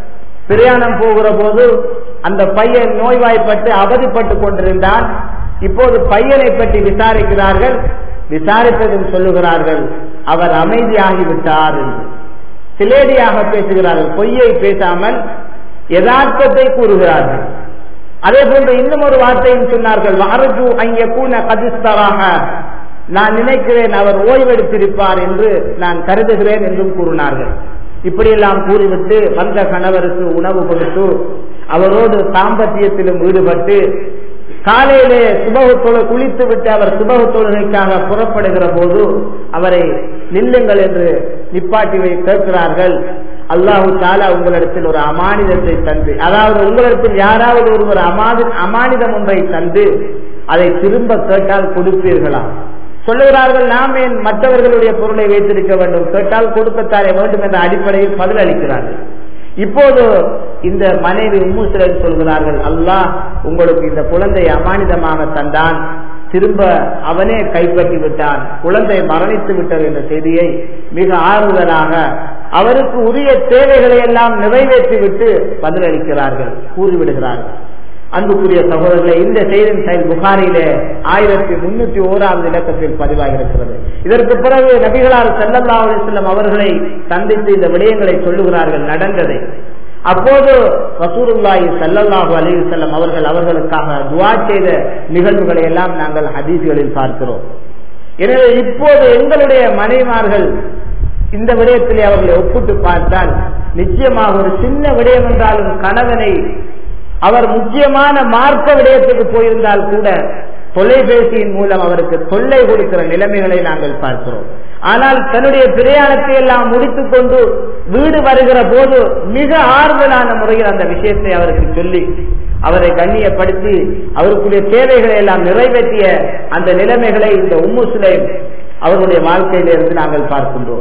பிரயாணம் போகிற போது அந்த பையன் நோய்வாய்ப்பட்டு அவதிப்பட்டு கொண்டிருந்தான் இப்போது பையனை பற்றி விசாரிக்கிறார்கள் விசாரித்ததும் சொல்லுகிறார்கள் அவர் அமைதியாகிவிட்டார் என்று சிலேடியாக பேசுகிறார்கள் பொய்யை பேசாமல் யதார்த்தத்தை கூறுகிறார்கள் அதே போன்று இன்னும் ஒரு வார்த்தையும் சொன்னார்கள் வாரஜு அங்கே கூன கதிஸ்தராக நான் நினைக்கிறேன் அவர் ஓய்வெடுத்திருப்பார் என்று நான் கருதுகிறேன் என்றும் கூறினார்கள் இப்படியெல்லாம் கூறிவிட்டு வந்த கணவருக்கு உணவு கொடுத்து அவரோடு தாம்பத்தியத்திலும் ஈடுபட்டு காலையிலே சுபகத்தோடு குளித்து விட்டு அவர் சுபக தொழுகைக்காக புறப்படுகிற போது அவரை நில்லுங்கள் என்று நிப்பாட்டி வை கேட்கிறார்கள் அல்லாஹு தாலா உங்களிடத்தில் ஒரு அமானிதத்தை தந்து அதாவது உங்களிடத்தில் யாராவது ஒருவர் அமாதி அமானிதம் ஒன்றை தந்து அதை திரும்ப கேட்டால் கொடுப்பீர்களா சொல்லுகிறார்கள் நாம் ஏன் மற்றவர்களுடைய பொருளை வைத்திருக்க வேண்டும் கேட்டால் கொடுக்கத்தாரே வேண்டும் என்ற அடிப்படையில் பதில் அளிக்கிறார்கள் இப்போது இந்த மனைவி உம்முசிலர் சொல்கிறார்கள் அல்லாஹ் உங்களுக்கு இந்த குழந்தை அமானிதமாக தந்தான் திரும்ப அவனே கைப்பற்றி விட்டான் குழந்தை மரணித்து விட்டது என்ற செய்தியை மிக ஆறுதலாக அவருக்கு உரிய தேவைகளை எல்லாம் நிறைவேற்றிவிட்டு பதிலளிக்கிறார்கள் கூறிவிடுகிறார்கள் அன்புக்குரிய சகோதரர்களை இந்த செய்தியின் செயல் புகாரிலே ஆயிரத்தி முன்னூத்தி ஓராவது இலக்கத்தில் பதிவாகி இருக்கிறது இதற்கு பிறகு நபிகளார் செல்லல்லா அலிஸ்லம் அவர்களை சந்தித்து இந்த விடயங்களை சொல்லுகிறார்கள் நடந்ததை அப்போது ரசூருல்லாஹி சல்லல்லாஹு அலைஹி செல்லம் அவர்கள் அவர்களுக்காக துவா செய்த நிகழ்வுகளை எல்லாம் நாங்கள் ஹதீஸ்களில் பார்க்கிறோம் எனவே இப்போது எங்களுடைய மனைமார்கள் இந்த விடயத்திலே அவர்களை ஒப்பிட்டு பார்த்தால் நிச்சயமாக ஒரு சின்ன விடயம் என்றாலும் கணவனை அவர் முக்கியமான மார்க்க விடயத்துக்கு போயிருந்தால் கூட தொலைபேசியின் மூலம் அவருக்கு தொல்லை கொடுக்கிற நிலைமைகளை நாங்கள் பார்க்கிறோம் ஆனால் தன்னுடைய பிரயாணத்தை எல்லாம் முடித்துக் கொண்டு வீடு வருகிற போது மிக ஆறுதலான முறையில் அந்த விஷயத்தை அவருக்கு சொல்லி அவரை கண்ணியப்படுத்தி அவருக்குரிய தேவைகளை எல்லாம் நிறைவேற்றிய அந்த நிலைமைகளை இந்த உம்முசிலை அவர்களுடைய வாழ்க்கையிலிருந்து நாங்கள் பார்க்கின்றோம்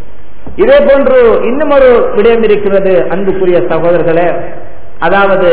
இதே போன்று இன்னும் ஒரு விடயம் இருக்கிறது அன்புக்குரிய சகோதரர்களே அதாவது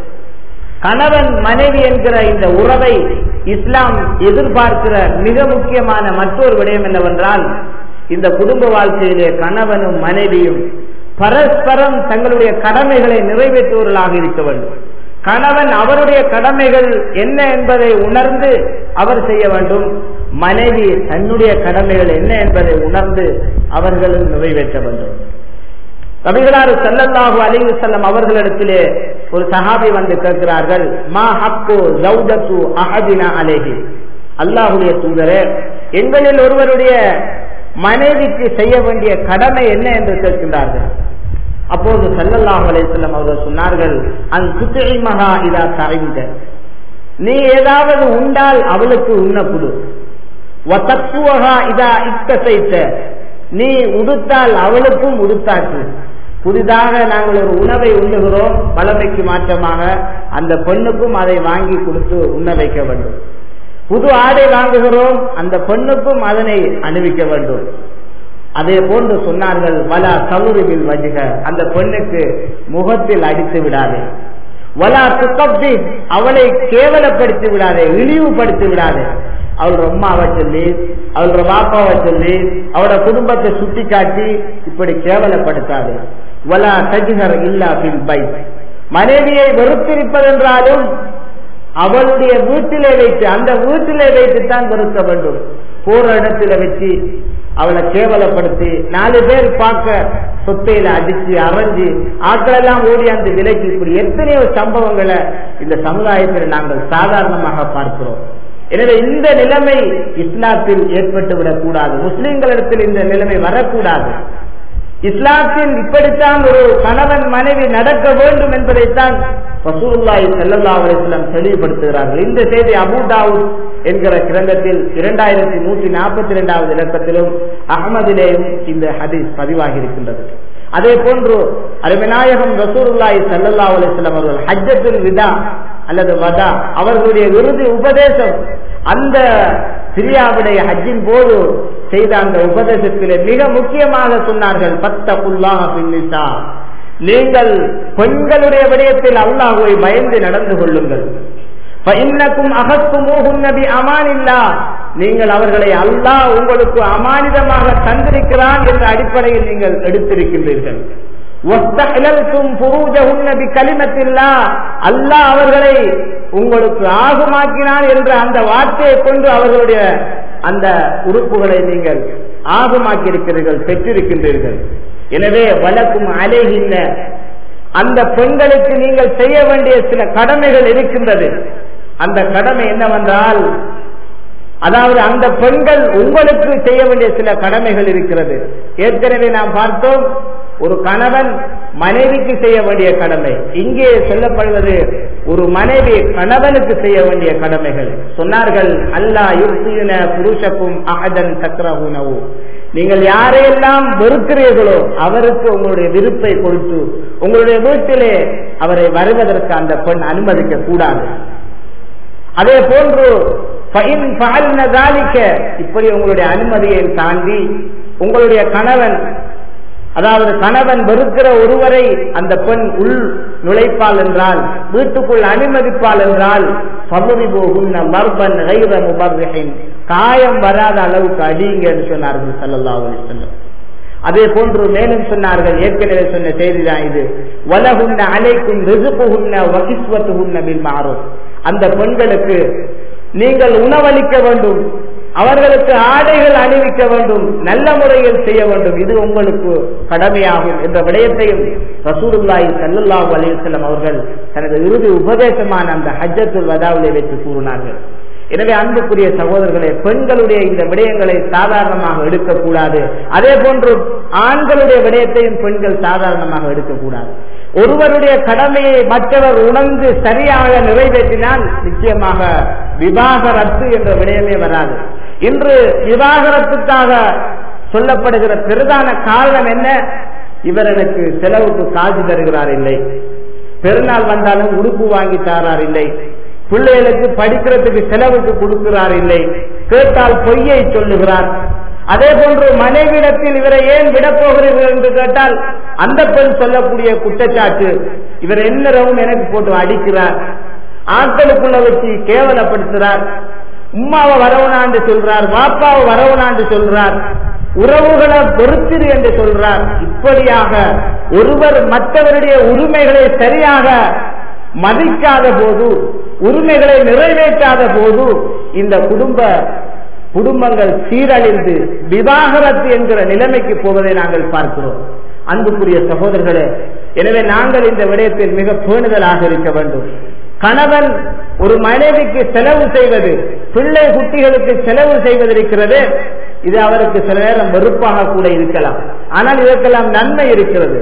கணவன் மனைவி என்கிற இந்த உறவை இஸ்லாம் எதிர்பார்க்கிற மிக முக்கியமான மற்றொரு விடயம் என்னவென்றால் இந்த குடும்ப வாழ்க்கையிலே கணவனும் மனைவியும் பரஸ்பரம் தங்களுடைய கடமைகளை நிறைவேற்றுவர்களாக இருக்க வேண்டும் கணவன் அவருடைய கடமைகள் என்ன என்பதை உணர்ந்து அவர் செய்ய வேண்டும் மனைவி தன்னுடைய கடமைகள் என்ன என்பதை உணர்ந்து அவர்களும் நிறைவேற்ற வேண்டும் ரபிகளாறு செல்லல்லாஹு அலிவு செல்லம் அவர்களிடத்திலே ஒரு சஹாபி வந்து கேட்கிறார்கள் மா ஹக்கு ஜவுதத்து அஹதினா அலேஹி அல்லாஹுடைய தூதரே எங்களில் ஒருவருடைய மனைவிக்கு செய்ய வேண்டிய கடமை என்ன என்று கேட்கின்றார்கள் அப்போது சல்லல்லாஹு அலையம் அவர்கள் சொன்னார்கள் அந் குத்திரை மகா இதா தரைந்த நீ ஏதாவது உண்டால் அவளுக்கு உண்ண குடு தத்துவகா இதா இக்கசைத்த நீ உடுத்தால் அவளுக்கும் உடுத்தாச்சு புதிதாக நாங்கள் ஒரு உணவை உண்ணுகிறோம் பழமைக்கு மாற்றமாக அந்த பெண்ணுக்கும் அதை வாங்கி கொடுத்து உண்ண வைக்க வேண்டும் புது ஆடை வாங்குகிறோம் அந்த பெண்ணுக்கும் அதனை அணிவிக்க வேண்டும் அதே போன்று சொன்னார்கள் வலா கவுருவில் வஜுக அந்த பெண்ணுக்கு முகத்தில் அடித்து விடாதே வலா துக்கப்தி அவளை கேவலப்படுத்தி விடாதே இழிவுபடுத்தி விடாதே அவளோட அம்மாவை சொல்லி அவளோட பாப்பாவை சொல்லி அவரோட குடும்பத்தை சுட்டி காட்டி இப்படி கேவலப்படுத்தாது வலா தஜ்ஹர் இல்லா பில் பை மனைவியை வெறுத்திருப்பதென்றாலும் அவளுடைய வீட்டிலே வைத்து அந்த வீட்டிலே வைத்துத்தான் வெறுக்க வேண்டும் போற இடத்துல வச்சு அவளை கேவலப்படுத்தி நாலு பேர் பார்க்க சொத்தையில அடிச்சு அரைஞ்சு ஆட்கள் எல்லாம் ஓடி அந்த விலைக்கு இப்படி எத்தனையோ சம்பவங்களை இந்த சமுதாயத்தில் நாங்கள் சாதாரணமாக பார்க்கிறோம் எனவே இந்த நிலைமை இஸ்லாத்தில் ஏற்பட்டு விடக்கூடாது முஸ்லிம்களிடத்தில் இந்த நிலைமை வரக்கூடாது இஸ்லாத்தில் இப்படித்தான் ஒரு கணவன் மனைவி நடக்க வேண்டும் என்பதைத்தான் ரசூல்லாய் செல்லல்லா அலிஸ்லாம் தெளிவுபடுத்துகிறார்கள் இந்த செய்தி அபுதாவுத் என்கிற கிரந்தத்தில் இரண்டாயிரத்தி நூற்றி நாற்பத்தி இரண்டாவது இலக்கத்திலும் அகமதிலேயும் இந்த ஹதீஸ் பதிவாகி இருக்கின்றது அதே போன்று அருமநாயகம் ரசூல்லாய் சல்லல்லா அலிஸ்லாம் அவர்கள் ஹஜ்ஜத்தில் விதா அல்லது வதா அவர்களுடைய இறுதி உபதேசம் அந்த சிரியாவுடைய ஹஜ்ஜின் போது செய்த அந்த உபதேசத்திலே மிக முக்கியமாக சொன்னார்கள் பத்த புல்லாக பின்னிசா நீங்கள் பெண்களுடைய விடயத்தில் அல்லாஹுவை பயந்து நடந்து கொள்ளுங்கள் இன்னக்கும் அகத்துமோகும் நபி அமானில்லா நீங்கள் அவர்களை அல்லாஹ் உங்களுக்கு அமானிதமாக தந்திருக்கிறான் என்ற அடிப்படையில் நீங்கள் எடுத்திருக்கின்றீர்கள் அல்லாஹ் அவர்களை உங்களுக்கு ஆகுமாக்கினான் என்ற அந்த வார்த்தையை கொண்டு அவர்களுடைய அந்த உறுப்புகளை நீங்கள் ஆகுமாக்கி இருக்கிறீர்கள் பெற்றிருக்கின்றீர்கள் எனவே வழக்கும் அலைகின்ற அந்த பெண்களுக்கு நீங்கள் செய்ய வேண்டிய சில கடமைகள் இருக்கின்றது அந்த கடமை என்னவென்றால் அதாவது அந்த பெண்கள் உங்களுக்கு செய்ய வேண்டிய சில கடமைகள் இருக்கிறது ஏற்கனவே நாம் பார்த்தோம் ஒரு கணவன் மனைவிக்கு செய்ய வேண்டிய கடமை இங்கே சொல்லப்படுவது ஒரு மனைவி கணவனுக்கு செய்ய வேண்டிய கடமைகள் சொன்னார்கள் அல்லா யுக்தியுன புருஷக்கும் அகதன் சக்கரகுனவு நீங்கள் யாரையெல்லாம் வெறுக்கிறீர்களோ அவருக்கு உங்களுடைய விருப்பை கொடுத்து உங்களுடைய வீட்டிலே அவரை வருவதற்கு அந்த பெண் அனுமதிக்க கூடாது அதே போன்று இப்படி உங்களுடைய அனுமதியை தாண்டி உங்களுடைய கணவன் அதாவது கணவன் வெறுக்கிற ஒருவரை அந்த பெண் உள் நுழைப்பால் என்றால் வீட்டுக்குள் அனுமதிப்பால் என்றால் பகுதி போகும் மர்பன் கைர முபர்ரின் காயம் வராத அளவுக்கு அடியுங்க என்று சொன்னார்கள் சல்லல்லா செல்லம் அதே போன்று மேலும் சொன்னார்கள் ஏற்கனவே சொன்ன செய்திதான் இது வலகுன்ன அலைக்கும் ரிசுகுன்ன வகிஸ்வத்துகுன்ன பின் மாறும் அந்த பெண்களுக்கு நீங்கள் உணவளிக்க வேண்டும் அவர்களுக்கு ஆடைகள் அணிவிக்க வேண்டும் நல்ல முறையில் செய்ய வேண்டும் இது உங்களுக்கு கடமையாகும் என்ற விடயத்தையும் ரசூலுல்லாஹி சல்லல்லாஹு அலைஹி வஸல்லம் அவர்கள் தனது இறுதி உபதேசமான அந்த ஹஜ்ஜத்துல் வதாவிலே வைத்து கூறினார்கள் எனவே அன்புக்குரிய சகோதரர்களே பெண்களுடைய இந்த விடயங்களை சாதாரணமாக எடுக்கக்கூடாது அதே போன்று ஆண்களுடைய விடயத்தையும் பெண்கள் சாதாரணமாக எடுக்கக்கூடாது ஒருவருடைய கடமையை மற்றவர் உணர்ந்து சரியாக நிறைவேற்றினால் நிச்சயமாக விவாகரத்து என்ற விடயமே வராது இன்று விவாகரத்துக்காக சொல்லப்படுகிற பிரதான காரணம் என்ன இவர் எனக்கு செலவுக்கு காசு தருகிறார் இல்லை பெருநாள் வந்தாலும் உடுப்பு வாங்கி தாரார் இல்லை பிள்ளைகளுக்கு படிக்கிறதுக்கு செலவுக்கு கொடுக்கிறார் இல்லை கேட்டால் பொய்யை சொல்லுகிறார் அதே போன்று மனைவிடத்தில் இவரை ஏன் விடப் போகிறீர்கள் என்று கேட்டால் அந்த பெண் சொல்லக்கூடிய குற்றச்சாட்டு இவர் என்னரவும் எனக்கு போட்டு அடிக்கிறார் ஆட்களுக்குள்ள வச்சு கேவலப்படுத்துறார் உம்மாவை வரவனாண்டு சொல்றார் பாப்பாவை வரவனாண்டு சொல்றார் உறவுகளை பொறுத்திரு என்று சொல்றார் இப்படியாக ஒருவர் மற்றவருடைய உரிமைகளை சரியாக மதிக்காத போது உரிமைகளை நிறைவேற்றாத போது இந்த குடும்ப குடும்பங்கள் சீரழிந்து விவாகரத்து என்கிற நிலைமைக்கு போவதை நாங்கள் பார்க்கிறோம் அன்புக்குரிய சகோதரர்களே எனவே நாங்கள் இந்த விடயத்தில் மிக பேணுதலாக இருக்க வேண்டும் கணவன் ஒரு மனைவிக்கு செலவு செய்வது பிள்ளை குட்டிகளுக்கு செலவு செய்வது இருக்கிறது இது அவருக்கு சில நேரம் வெறுப்பாக கூட இருக்கலாம் ஆனால் இதற்கெல்லாம் நன்மை இருக்கிறது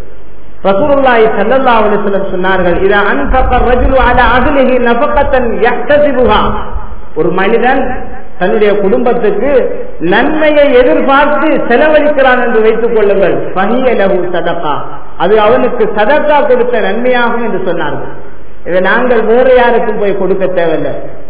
ரசூலுல்லாஹி ஸல்லல்லாஹு அலைஹி வஸல்லம் சொன்னார்கள் இதா அன்ஃபக ரஜுலு அலா அஹ்லிஹி நஃபகத்தன் யஹ்தசிபுஹா ஒரு மனிதன் தன்னுடைய குடும்பத்துக்கு நன்மையை எதிர்பார்த்து செலவழிக்கிறான் என்று வைத்துக் கொள்ளுங்கள் பகிய லஹு சதகா அது அவனுக்கு சதக்கா கொடுத்த நன்மையாகும் என்று சொன்னார்கள் இதை நாங்கள் வேறு யாருக்கும் போய் கொடுக்க தேவையில்லை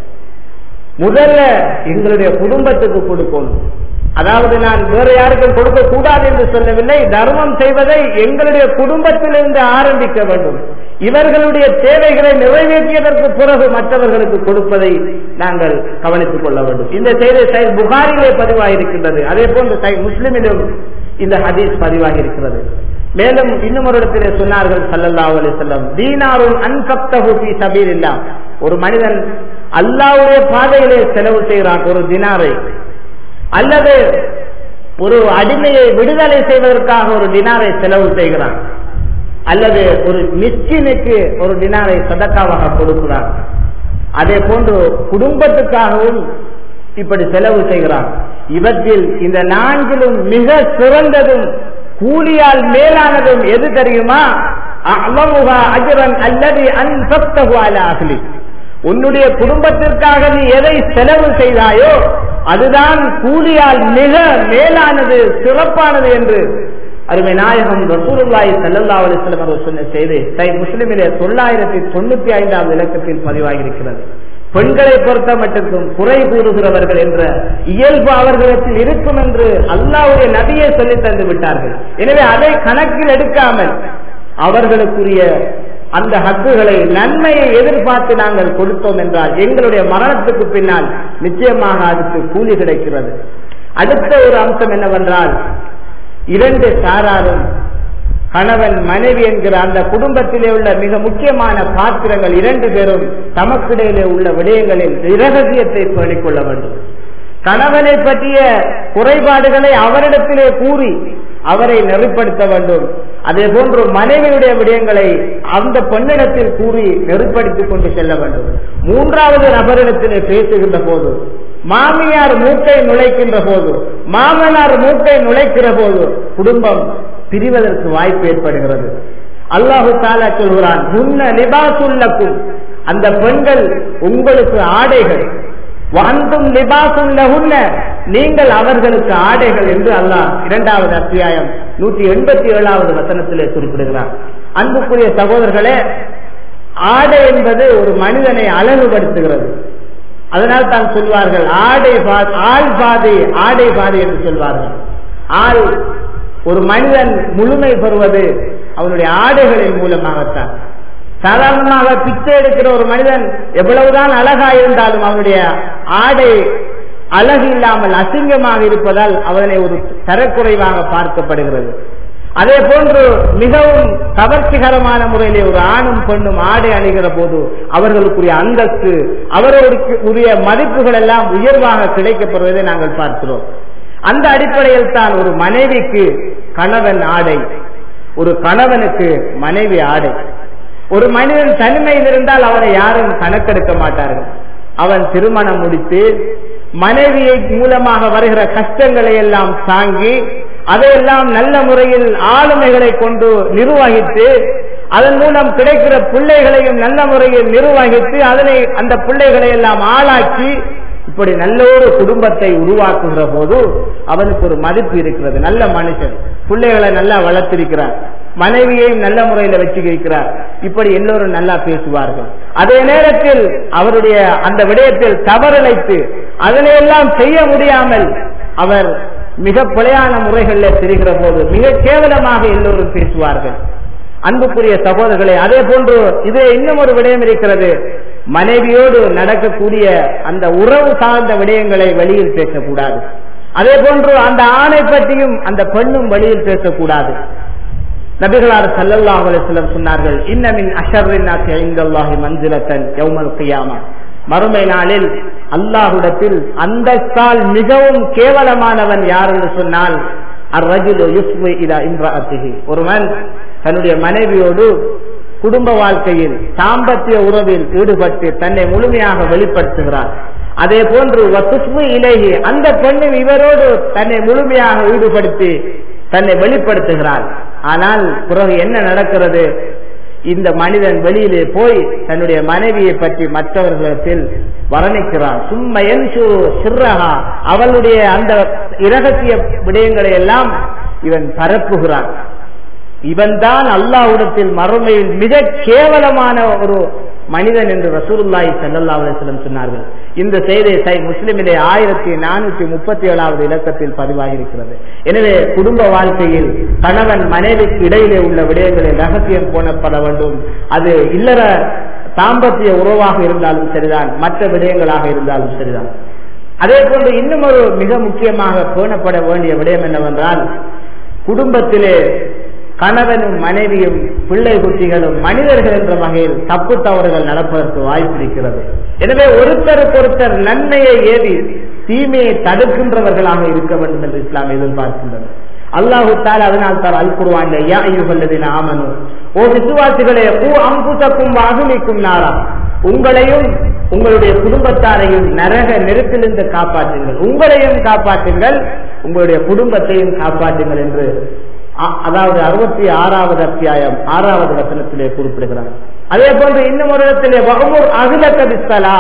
முதல்ல எங்களுடைய குடும்பத்துக்கு கொடுக்கணும் அதாவது நான் வேற யாருக்கும் கொடுக்க கூடாது என்று சொல்லவில்லை தர்மம் செய்வதை எங்களுடைய குடும்பத்திலிருந்து ஆரம்பிக்க வேண்டும் இவர்களுடைய தேவைகளை நிறைவேற்றியதற்கு பிறகு மற்றவர்களுக்கு கொடுப்பதை நாங்கள் கவனித்துக் கொள்ள வேண்டும் இந்த செய்தி சை புகாரிலே பதிவாகியிருக்கின்றது அதே போன்று சை முஸ்லிமிலும் இந்த ஹதீஸ் பதிவாகி இருக்கிறது மேலும் இன்னும் ஒரு இடத்திலே சொன்னார்கள் சல்லல்லா அலி செல்லம் தீனாரும் அன்கப்தஹு ஃபீ சபீலில்லா ஒரு மனிதன் அல்லாவுடைய பாதையிலே செலவு செய்கிறான் ஒரு தினாரை அல்லது ஒரு அடிமையை விடுதலை செய்வதற்காக ஒரு தினாரை செலவு செய்கிறான் அல்லது ஒரு மிஸ்கினுக்கு ஒரு தினாரை சதக்காவாக கொடுக்கிறான் அதே போன்று குடும்பத்துக்காகவும் இப்படி செலவு செய்கிறான் இவற்றில் இந்த நான்கிலும் மிக சிறந்ததும் கூலியால் மேலானதும் எது தெரியுமா அமமுகா அஜரன் அல்லது அன்பக்தகு அல அகலி உன்னுடைய குடும்பத்திற்காக நீ எதை செலவு செய்தாயோ அதுதான் கூலியால் மிக மேலானது சிறப்பானது என்று அருமை நாயகம் ரசூலுல்லாஹி ஸல்லல்லாஹு அலைஹி வஸல்லம் அவர்கள் சொன்ன செய்தி சை முஸ்லிமிலே தொள்ளாயிரத்தி தொண்ணூத்தி ஐந்தாவது இலக்கத்தில் பதிவாகி இருக்கிறது பெண்களை பொறுத்த மட்டும் குறை கூறுகிறவர்கள் என்ற இயல்பு அவர்களிடத்தில் இருக்கும் என்று அல்லாவுடைய நபியை சொல்லி தந்து விட்டார்கள் எனவே அதை கணக்கில் எடுக்காமல் அவர்களுக்குரிய அந்த ஹக்குகளை நன்மையை எதிர்பார்த்து நாங்கள் கொடுத்தோம் என்றால் எங்களுடைய மரணத்துக்கு பின்னால் நிச்சயமாக அதுக்கு கூலி கிடைக்கிறது அடுத்த ஒரு அம்சம் என்னவென்றால் இரண்டு சாராரும் கணவன் மனைவி என்கிற அந்த குடும்பத்திலே உள்ள மிக முக்கியமான பாத்திரங்கள் இரண்டு பேரும் தமக்கிடையிலே உள்ள விடயங்களில் இரகசியத்தை பேணிக் கொள்ள வேண்டும் கணவனை பற்றிய குறைபாடுகளை அவரிடத்திலே கூறி அவரை நெருப்படுத்த வேண்டும் அதே போன்று மனைவியுடைய விடயங்களை அந்த பெண்ணிடத்தில் கூறி நெருப்படுத்திக் கொண்டு செல்ல வேண்டும் மூன்றாவது நபரிடத்திலே பேசுகின்ற போது மாமியார் மூக்கை நுழைக்கின்ற போது மாமனார் மூக்கை நுழைக்கிற போது குடும்பம் பிரிவதற்கு வாய்ப்பு ஏற்படுகிறது அல்லாஹு தாலா சொல்கிறான் முன்ன லிபாசுல்லக்கும் அந்த பெண்கள் உங்களுக்கு ஆடைகள் வந்தும் லிபாசுல்லகுன்ன நீங்கள் அவர்களுக்கு ஆடைகள் என்று அல்லாஹ் இரண்டாவது அத்தியாயம் நூற்றி எண்பத்தி ஏழாவது வசனத்திலே குறிப்பிடுகிறார் அன்புக்குரிய சகோதரர்களே ஆடை என்பது ஒரு மனிதனை அழகுபடுத்துகிறது அதனால் தான் சொல்வார்கள் ஆடை ஆள் பாதை ஆடை பாதை என்று சொல்வார்கள் ஆள் ஒரு மனிதன் முழுமை பெறுவது அவனுடைய ஆடைகளின் மூலமாகத்தான் சாதாரணமாக பிச்சை எடுக்கிற ஒரு மனிதன் எவ்வளவுதான் அழகா இருந்தாலும் அவனுடைய ஆடை அழகு இல்லாமல் அசிங்கமாக இருப்பதால் அவனை ஒரு தரக்குறைவாக பார்க்கப்படுகிறது அதே போன்று மிகவும் கவர்ச்சிகரமான முறையிலே ஒரு ஆணும் பெண்ணும் ஆடை அணிகிற போது அவர்களுக்குரிய அந்தஸ்து அவர்களுக்கு உரிய மதிப்புகள் எல்லாம் உயர்வாக கிடைக்கப்படுவதை நாங்கள் பார்க்கிறோம் அந்த அடிப்படையில் தான் ஒரு மனைவிக்கு கணவன் ஆடை ஒரு கணவனுக்கு மனைவி ஆடை ஒரு மனிதன் தனிமையில் இருந்தால் அவனை யாரும் கணக்கெடுக்க மாட்டார்கள் அவன் திருமணம் முடித்து மனைவியை மூலமாக வருகிற கஷ்டங்களை எல்லாம் தாங்கி அதையெல்லாம் நல்ல முறையில் ஆளுமைகளை கொண்டு நிர்வகித்து அதன் மூலம் கிடைக்கிற பிள்ளைகளையும் நல்ல முறையில் நிர்வகித்து அதனை அந்த பிள்ளைகளை எல்லாம் ஆளாக்கி இப்படி நல்ல ஒரு குடும்பத்தை உருவாக்குகிற போது அவனுக்கு ஒரு மதிப்பு இருக்கிறது நல்ல மனுஷன் பிள்ளைகளை நல்லா வளர்த்திருக்கிறார் மனைவியையும் நல்ல முறையில் வச்சுக்கிறார் இப்படி எல்லோரும் நல்லா பேசுவார்கள் அதே நேரத்தில் அவருடைய அந்த விடயத்தில் தவறிழைத்து அதனையெல்லாம் செய்ய முடியாமல் அவர் மிக பிழையான முறைகளில் தெரிகிற போது மிக கேவலமாக எல்லோரும் பேசுவார்கள் அன்புக்குரிய சகோதரர்களே அதே போன்று இது இன்னும் ஒரு விடயம் இருக்கிறது மனைவியோடு நடக்கக்கூடிய அந்த உறவு சார்ந்த விடயங்களை வெளியில் பேசக்கூடாது அதே போன்று அந்த ஆணை பற்றியும் அந்த பெண்ணும் வெளியில் பேசக்கூடாது நபிகளார் சல்லல்லாஹு அலிஸ்லம் சொன்னார்கள் இன்னமின் அஷர்ரின் ஐந்தல்லாஹி மஞ்சுலத்தன் யௌமல் கியாமா மறுமை நாளில் அல்லாஹுடத்தில் அந்தஸ்தால் மிகவும் கேவலமானவன் யார் என்று சொன்னால் ஒருவன் தன்னுடைய மனைவியோடு குடும்ப வாழ்க்கையில் தாம்பத்திய உறவில் ஈடுபட்டு தன்னை முழுமையாக வெளிப்படுத்துகிறார் அதே போன்று இலேஹி அந்த பெண்ணும் இவரோடு தன்னை முழுமையாக ஈடுபடுத்தி தன்னை வெளிப்படுத்துகிறார் ஆனால் பிறகு என்ன நடக்கிறது இந்த மனிதன் வெளியிலே போய் தன்னுடைய மனைவியை பற்றி மற்றவர்களிடத்தில் வர்ணிக்கிறான் சும்மையன் சிறகா அவளுடைய அந்த இரகசிய விடயங்களை எல்லாம் இவன் பரப்புகிறான் இவன்தான் அல்லாஹ்விடத்தில் மறுமையில் மிக கேவலமான ஒரு மனிதன் என்று ரசூலுல்லாஹி ஸல்லல்லாஹு அலைஹி வஸல்லம் சொன்னார்கள் இந்த செய்தி சை முஸ்லிமிலே ஆயிரத்தி நானூற்றி முப்பத்தி ஏழாவது இலக்கத்தில் பதிவாகியிருக்கிறது எனவே குடும்ப வாழ்க்கையில் கணவன் மனைவிக்கு இடையிலே உள்ள விடயங்களில் ரகசியம் போனப்பட வேண்டும் அது இல்லற தாம்பத்திய உறவாக இருந்தாலும் சரிதான் மற்ற விடயங்களாக இருந்தாலும் சரிதான் அதே போன்று இன்னும் ஒரு மிக முக்கியமாக பேணப்பட வேண்டிய விடயம் என்னவென்றால் குடும்பத்திலே கணவனும் மனைவியும் பிள்ளை குட்டிகளும் மனிதர்கள் என்ற வகையில் தப்பு தவறுகள் நடப்பதற்கு வாய்ப்பு இருக்கிறது எனவே ஒருத்தருக்கு ஒருத்தர் நன்மையை ஏவி தீமையை தடுக்கின்றவர்களாக இருக்க வேண்டும் என்று இஸ்லாம் எதிர்பார்க்கின்றது அல்லாஹு தால் அதனால் தால் அல் குருவான் ஆமனு ஓ விசுவாசிகளே பூ அம்புசக்கும் வாகுமிக்கும் நாரா உங்களையும் உங்களுடைய குடும்பத்தாரையும் நரக நெருப்பிலிருந்து காப்பாற்றுங்கள் உங்களையும் காப்பாற்றுங்கள் உங்களுடைய குடும்பத்தையும் காப்பாற்றுங்கள் என்று அதாவது அறுபத்தி ஆறாவது அத்தியாயம் ஆறாவது வசனத்திலே குறிப்பிடுகிறார் அதே போன்று இன்னும் ஒரு இடத்திலே வகமூர் அகிலக்கபிஸ்தலா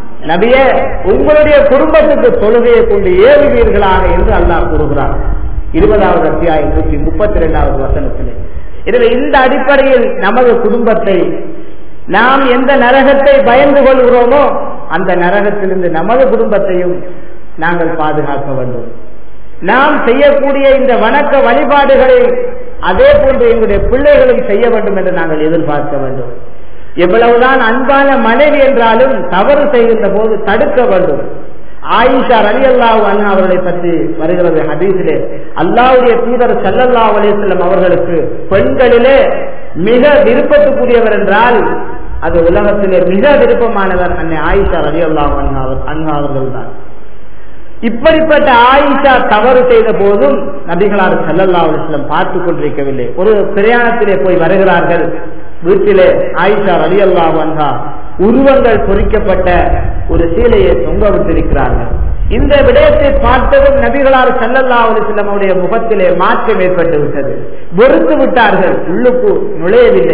நபியே உங்களுடைய குடும்பத்துக்கு தொழுகையை கொண்டு ஏவுவீர்களாக என்று அல்லாஹ் கூறுகிறார் இருபதாவது அத்தியாயம் நூற்றி முப்பத்தி இரண்டாவது வசனத்திலே எனவே இந்த அடிப்படையில் நமது குடும்பத்தை நாம் எந்த நரகத்தை பயந்து கொள்கிறோமோ அந்த நரகத்திலிருந்து நமது குடும்பத்தையும் நாங்கள் பாதுகாக்க வேண்டும் நாம் செய்யக்கூடிய இந்த வணக்க வழிபாடுகளை அதே போன்று எங்களுடைய பிள்ளைகளும் செய்ய வேண்டும் என்று நாங்கள் எதிர்பார்க்க வேண்டும் எவ்வளவுதான் அன்பான மனைவி என்றாலும் தவறு செய்கின்ற போது தடுக்க வேண்டும் ஆயிஷா ரலி அல்லாஹ் அண்ணா அவர்களை பற்றி வருகிறது ஹதீஸிலே அல்லாவுடைய தூதர் சல்லல்லா அலிஸ்லம் அவர்களுக்கு பெண்களிலே மிக விருப்பத்துக்குரியவர் என்றால் அது உலகத்திலே மிக விருப்பமானவர் அன்னை ஆயிஷா ரலி அல்லாஹ் அண்ணா அவர்கள் தான் இப்படிப்பட்ட ஆயிஷா தவறு செய்த போதும் நபிகளார் சல்லல்லா அலிஸ்லம் பார்த்து கொண்டிருக்கவில்லை ஒரு பிரயாணத்திலே போய் வருகிறார்கள் வீட்டிலே ஆயிஷா அலி அல்லாஹ் வந்தா உருவங்கள் பொறிக்கப்பட்ட ஒரு சீலையை தொங்க விட்டிருக்கிறார்கள் இந்த விடயத்தை பார்த்ததும் நபிகளார் சல்லல்லா அலிஸ்லம் அவருடைய முகத்திலே மாற்றம் ஏற்பட்டு விட்டது வெறுத்து விட்டார்கள் உள்ளுக்கு நுழையவில்லை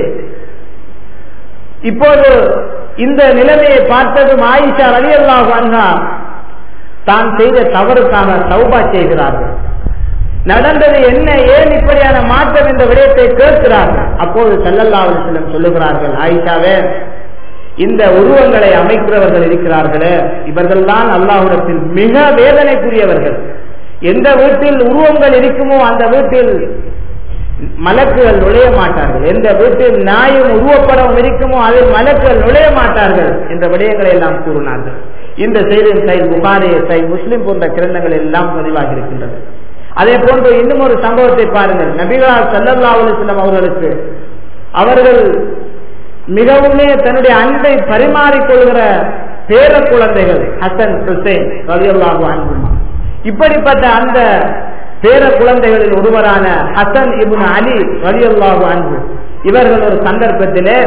இப்போது இந்த நிலைமையை பார்த்ததும் ஆயிஷா அலி அல்லாஹ் வந்தா தான் செய்த தவறுக்காக சௌபா செய்கிறார்கள் நடந்தது என்ன ஏன் இப்படியான மாற்றம் இந்த விடயத்தை கேட்கிறார்கள் அப்போது செல்லல்லாவலிடம் சொல்லுகிறார்கள் ஆயிஷாவே இந்த உருவங்களை அமைக்கிறவர்கள் இருக்கிறார்களே இவர்கள் தான் அல்லாஹுடத்தில் மிக வேதனைக்குரியவர்கள் எந்த வீட்டில் உருவங்கள் இருக்குமோ அந்த வீட்டில் மலக்குகள் நுழைய மாட்டார்கள் எந்த வீட்டில் நாயும் உருவப்படவும் இருக்குமோ அதில் மலக்குகள் நுழைய மாட்டார்கள் என்ற விடயங்களை எல்லாம் கூறினார்கள் இந்த செய்தி சை புகாரி சை முஸ்லிம் போன்ற கிரந்தங்கள் எல்லாம் பதிவாகி இருக்கின்றது அதே போன்று இன்னும் ஒரு சம்பவத்தை பாருங்கள் நபிகளார் சல்லல்லா அலிஸ்லாம் அவர்களுக்கு அவர்கள் மிகவுமே தன்னுடைய அன்பை பரிமாறிக்கொள்கிற பேர குழந்தைகள் ஹசன் ஹுசேன் ரலியல்லாஹு அன்புமா இப்படிப்பட்ட அந்த பேர குழந்தைகளில் ஒருவரான ஹசன் இபுன் அலி ரலியல்லாஹு அன்பு இவர்கள் ஒரு சந்தர்ப்பத்திலே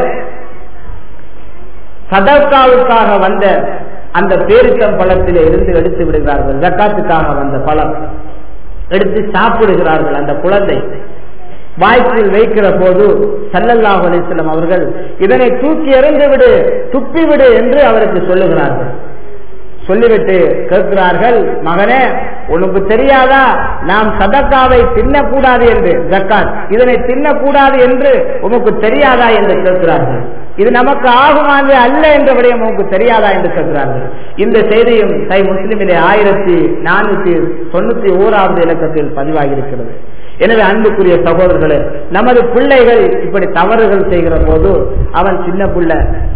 சதர்காவுக்காக வந்த அந்த பேரித்தம் பழத்திலே இருந்து எடுத்து விடுகிறார்கள் ஜக்காத்துக்காக வந்த பழம் எடுத்து சாப்பிடுகிறார்கள் அந்த குழந்தை வாய்ப்பில் வைக்கிற போது சல்லல்லாஹ் அலிஸ்லம் அவர்கள் இதனை தூக்கி எறிந்து விடு துப்பி விடு என்று அவருக்கு சொல்லுகிறார்கள் சொல்லிவிட்டு கேட்கிறார்கள் மகனே உனக்கு தெரியாதா நாம் சதக்காவை தின்னக்கூடாது என்று ஜக்காத் இதனை தின்னக்கூடாது என்று உனக்கு தெரியாதா என்று கேட்கிறார்கள் இது நமக்கு ஆகுமானது அல்ல என்ற விடயம் உனக்கு தெரியாதா என்று கேட்கிறார்கள் இந்த செய்தியும் சை முஸ்லிமிலே ஆயிரத்தி நானூத்தி தொண்ணூத்தி ஓராவது இலக்கத்தில் பதிவாகி இருக்கிறது எனவே அன்புக்குரிய சகோதரர்களே நமது பிள்ளைகள் இப்படி தவறுகள் செய்கிற போது அவன் சின்ன பிள்ளை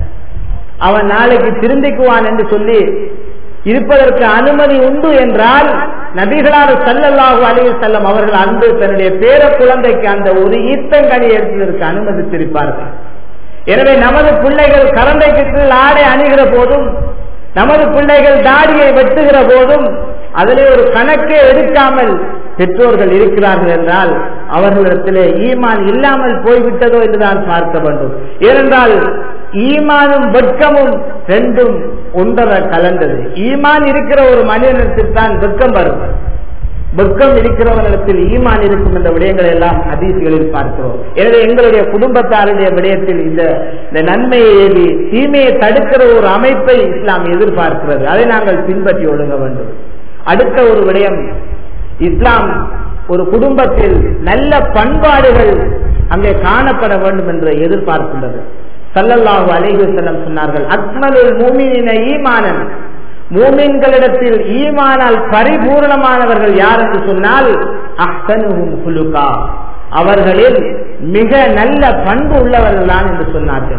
அவன் நாளைக்கு திருந்திக்குவான் என்று சொல்லி இருப்பதற்கு அனுமதி உண்டு என்றால் நபிகளார் சல்லல்லாஹு அலைஹி செல்லம் அவர்கள் அன்று தன்னுடைய பேர குழந்தைக்கு அந்த ஒரு ஈத்தங்கனி எடுப்பதற்கு அனுமதித்திருப்பார்கள் எனவே நமது பிள்ளைகள் கரண்டைக்கு கீழ் ஆடை அணுகிற போதும் நமது பிள்ளைகள் தாடியை வெட்டுகிற போதும் அதிலே ஒரு கணக்கே எடுக்காமல் பெற்றோர்கள் இருக்கிறார்கள் என்றால் அவர்களிடத்திலே ஈமான் இல்லாமல் போய்விட்டதோ என்றுதான் பார்க்க வேண்டும் ஏனென்றால் ஈமானும் வெட்கமும் ரெண்டும் ஒன்றரை கலந்தது ஈமான் இருக்கிற ஒரு மனிதனிடத்தில் தான் வெட்கம் வரும் வெட்கம் இருக்கிறவர்களிடத்தில் ஈமான் இருக்கும் என்ற விடயங்களை எல்லாம் ஹதீசுகளில் பார்க்கிறோம் எனவே எங்களுடைய குடும்பத்தாருடைய விடயத்தில் இந்த இந்த நன்மையை ஏவி தீமையை தடுக்கிற ஒரு அமைப்பை இஸ்லாம் எதிர்பார்க்கிறது அதை நாங்கள் பின்பற்றி ஒழுங்க வேண்டும் அடுத்த ஒரு விடயம் இஸ்லாம் ஒரு குடும்பத்தில் நல்ல பண்பாடுகள் அங்கே காணப்பட வேண்டும் என்று எதிர்பார்க்கின்றது சல்லல்லாஹு அலைஹி செல்லம் சொன்னார்கள் அக்மலுல் மூமினின ஈமானன் மூமின்களிடத்தில் ஈமானால் பரிபூர்ணமானவர்கள் யார் என்று சொன்னால் அஹ்சனுஹும் குலுகா அவர்களில் மிக நல்ல பண்பு உள்ளவர்கள் தான் என்று சொன்னார்கள்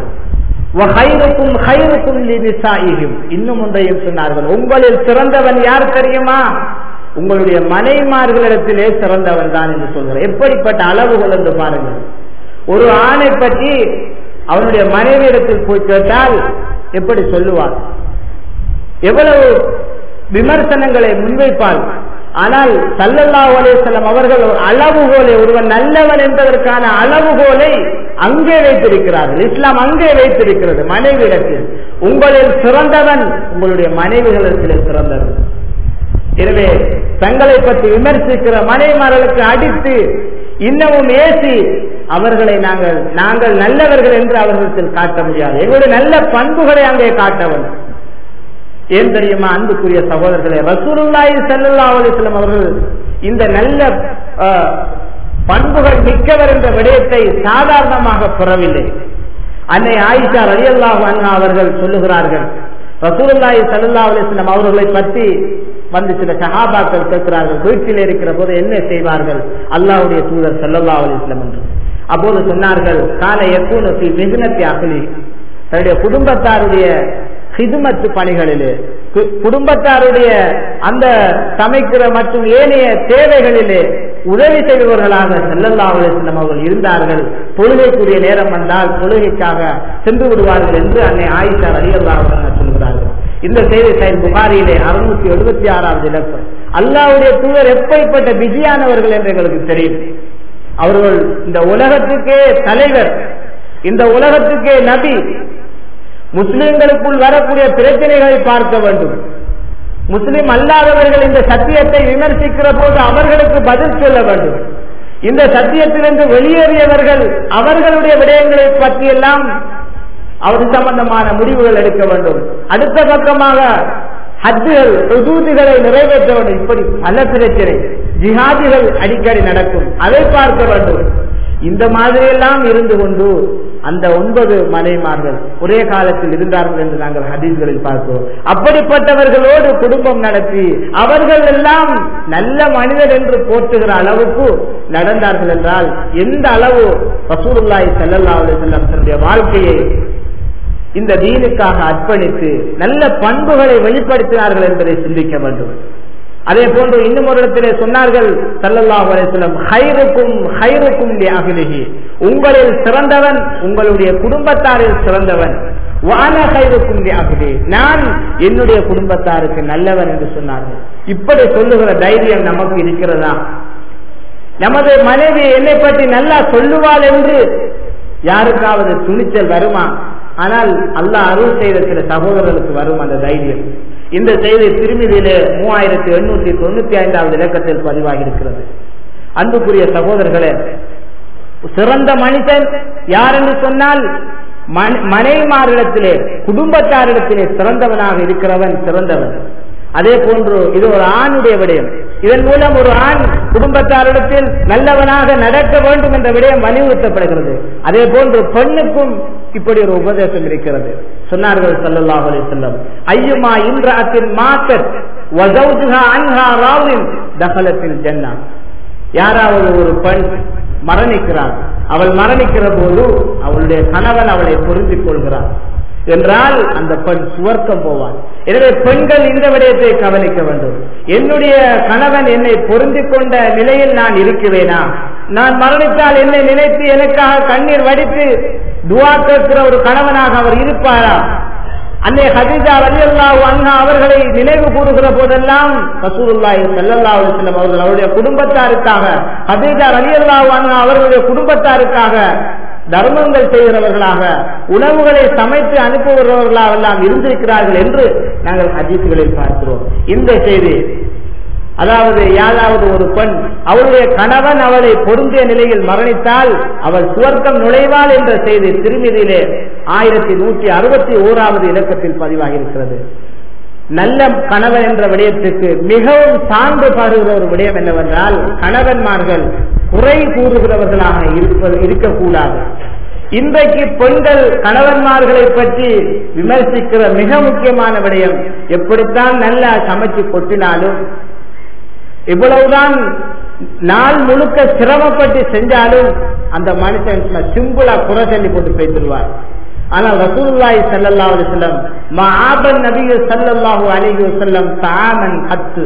இன்னும் ஒன்றையும் சொன்னார்கள் உங்களில் சிறந்தவன் யார் தெரியுமா உங்களுடைய மனைமார்களிடத்திலே சிறந்தவன் தான் என்று சொல்கிறார் எப்படிப்பட்ட அளவுகள் என்று பாருங்கள் ஒரு ஆணை பற்றி அவனுடைய மனைவியிடத்தில் போய் கேட்டால் எப்படி சொல்லுவார் எவ்வளவு விமர்சனங்களை முன்வைப்பார் ஆனால் சல்லல்லா அலேசல்லம் அவர்கள் ஒரு அளவுகோலை ஒருவன் நல்லவன் என்பதற்கான அளவுகோலை அங்கே வைத்திருக்கிறார்கள் இஸ்லாம் அங்கே வைத்திருக்கிறது மனைவியிடத்தில் உங்களில் சிறந்தவன் உங்களுடைய மனைவிகளிடத்தில் சிறந்தவன் எனவே தங்களை பற்றி விமர்சிக்கிற மனைமார்களுக்கு அடித்து இன்னமும் ஏசி அவர்களை நாங்கள் நாங்கள் நல்லவர்கள் என்று அவர்களிடத்தில் காட்ட முடியாது எங்களுடைய நல்ல பண்புகளை அங்கே காட்ட வேண்டும் ஏன் தெரியுமா அன்புக்குரிய சகோதரர்களே ரசூலுல்லாஹி ஸல்லல்லாஹு அலைஹி வஸல்லம் அவர்கள் இந்த நல்ல அஹ், பண்புகள் மிக்கவர் என்ற விடயத்தை சாதாரணமாக பெறவில்லை அன்னை ஆயிஷா ரலியல்லாஹு அன்ஹா அவர்கள் சொல்லுகிறார்கள் ரசூலுல்லாஹி ஸல்லல்லாஹு அலைஹி வஸல்லம் அவர்களை பற்றி வந்து சில சஹாபாக்கள் கேட்கிறார்கள் வீட்டில் இருக்கிற போது என்ன செய்வார்கள் அல்லாஹ்வுடைய தூதர் ஸல்லல்லாஹு அலைஹி வஸல்லம் என்று அப்போது சொன்னார்கள் கால யக்கூனு ஃபீ மிஹ்னத்தி அஹ்லி தன்னுடைய குடும்பத்தாருடைய ஹிதுமத்து பணிகளிலே கு- குடும்பத்தாருடைய அந்த சமைக்கிற மற்றும் ஏனைய தேவைகளிலே உதவி செய்பவர்களாக செல்லல்லா அலிஸ்லம் அவர்கள் இருந்தார்கள் தொழுகைக்குரிய நேரம் வந்தால் தொழுகைக்காக சென்று விடுவார்கள் என்று அன்னை ஆயிஷா அலி அல்லாஹ் சொல்கிறார்கள் இந்த செய்தி சைல் புகாரியிலே அறுநூத்தி எழுபத்தி ஆறாவது இலக்கம் அல்லாவுடைய தூதர் எப்படிப்பட்ட பிஸியானவர்கள் என்று எங்களுக்கு தெரியும் அவர்கள் இந்த உலகத்துக்கே தலைவர் இந்த உலகத்துக்கே நபி முஸ்லிம்களுக்குள் வரக்கூடிய பிரச்சனைகளை பார்க்க வேண்டும் முஸ்லிம் அல்லாதவர்கள் இந்த சத்தியத்தை விமர்சிக்கிற போது அவர்களுக்கு பதில் சொல்ல வேண்டும் இந்த சத்தியத்திலிருந்து வெளியேறியவர்கள் அவர்களுடைய விடயங்களை பற்றியெல்லாம் அவர் சம்பந்தமான முடிவுகள் எடுக்க வேண்டும் அடுத்த பக்கமாக ஹஜ்ஜுகள் ருதூதிகளை நிறைவேற்ற வேண்டும் இப்படி பல பிரச்சனை ஜிஹாதிகள் அடிக்கடி நடக்கும் அதை பார்க்க வேண்டும் இந்த மாதிரியெல்லாம் இருந்து கொண்டு அந்த ஒன்பது மனைமார்கள் ஒரே காலத்தில் இருந்தார்கள் என்று நாங்கள் ஹதீஸ்களில் பார்க்கிறோம் அப்படிப்பட்டவர்களோடு குடும்பம் நடத்தி அவர்கள் எல்லாம் நல்ல மனிதர் என்று போற்றுகிற அளவுக்கு நடந்தார்கள் என்றால் எந்த அளவு ரசூலுல்லாஹி ஸல்லல்லாஹு அலைஹி வஸல்லம் தன்னுடைய வாழ்க்கையை இந்த தீனுக்காக அர்ப்பணித்து நல்ல பண்புகளை வெளிப்படுத்தினார்கள் என்பதை சிந்திக்க வேண்டும் அதே போன்று இன்னும் ஒரு இடத்திலே சொன்னார்கள் சல்லல்லாஹு அலைஹி வஸல்லம் ஹைருக்கும் ஹைருக்கும் லிஅஹ்லிஹி உங்களில் சிறந்தவன் உங்களுடைய குடும்பத்தாரில் சிறந்தவன் வான ஹைருக்கும் லிஅஹ்லி நான் என்னுடைய குடும்பத்தாருக்கு நல்லவன் என்று சொன்னார்கள் இப்படி சொல்லுகிற தைரியம் நமக்கு இருக்கிறதா நமது மனைவி என்னை பற்றி நல்லா சொல்லுவாள் என்று யாருக்காவது துணிச்சல் வருமா ஆனால் அல்லாஹ் அருள் செய்த சில சகோதரர்களுக்கு வரும் அந்த தைரியம் இந்த செய்தி திருமதியிலே மூவாயிரத்தி எண்ணூத்தி தொண்ணூத்தி ஐந்தாவது இலக்கத்தில் பதிவாகி இருக்கிறது அன்புக்குரிய சகோதரர்களே சிறந்த மனிதன் யார் என்று சொன்னால் மன- மனைவிமாரிடத்திலே குடும்பத்தாரிடத்திலே சிறந்தவனாக இருக்கிறவன் சிறந்தவன் அதே போன்று இது ஒரு ஆணுடைய விடயம் இதன் மூலம் ஒரு ஆண் குடும்பத்தாரிடத்தில் நல்லவனாக நடக்க வேண்டும் என்ற விடயம் வலியுறுத்தப்படுகிறது அதே போன்று பெண்ணுக்கும் இப்படி ஒரு உபதேசம் இருக்கிறது சொன்னார்கள் ஸல்லல்லாஹு அலைஹி வஸல்லம் ஐயுமா இம்ரஅத்தின் மாத்தத் வஸௌஜுஹா அன்ஹா ராவின் தஹலத்தில் ஜன்னா யாராவது ஒரு பெண் மரணிக்கிறார் அவள் மரணிக்கிற போது அவளுடைய கணவன் அவளை பொருந்திக் கொள்கிறார் என்றால் அந்த பெண் சுவர்க்கம் போவாள் எனவே பெண்கள் இந்த விடயத்தை கவனிக்க வேண்டும் என்னுடைய கணவன் என்னை பொருந்திக் கொண்ட நிலையில் நான் இருக்கிறேனா நான் மரணித்தால் என்னை நினைத்து எனக்காக கண்ணீர் வடித்து துவா கேட்கிற ஒரு கணவனாக அவர் இருப்பாரா அன்னை ஹதீஜா ரலியல்லாஹு அன்ஹா அவர்களை நினைவு கூறுகிற போதெல்லாம் ரசூலுல்லாஹி ஸல்லல்லாஹு அலைஹி வஸல்லம் அவர்கள் அவருடைய குடும்பத்தாருக்காக ஹதீஜா ரலியல்லாஹு அன்ஹா அவர்களுடைய குடும்பத்தாருக்காக தர்மங்கள் செய்கிறவர்களாக உணவுகளை சமைத்து அனுப்புகிறவர்களாக எல்லாம் இருந்திருக்கிறார்கள் என்று நாங்கள் ஹதீஸ்களில் பார்க்கிறோம் இந்த செய்தி அதாவது யாராவது ஒரு பெண் அவளுடைய கணவன் அவளை பொருந்திய நிலையில் மரணித்தால் அவள் சுவர்க்கம் நுழைவாள் என்ற செய்தி திருமதியிலே ஆயிரத்தி நூற்றி அறுபத்தி ஓராவது இலக்கத்தில் பதிவாகி இருக்கிறது நல்ல கணவன் என்ற விடயத்துக்கு மிகவும் சான்று பாடுகிற ஒரு விடயம் என்னவென்றால் கணவன்மார்கள் குறை கூறுகிறவர்களாக இருப்பது இருக்கக்கூடாது இன்றைக்கு பெண்கள் கணவன்மார்களை பற்றி விமர்சிக்கிற மிக முக்கியமான விடயம் எப்படித்தான் நல்லா சமைச்சு கொட்டினாலும் இவ்வளவுதான் நாள் முழுக்க சிரமப்பட்டு செஞ்சாலும் அந்த மனுஷன் சிம்பிளா குறை சொல்லி போட்டு பேசிடுவார் ஆனால் ரசூலுல்லாஹி ஸல்லல்லாஹு அலைஹி வஸல்லம் மஆபன் நபிய ஸல்லல்லாஹு அலைஹி வஸல்லம் தாமன் ஹத்து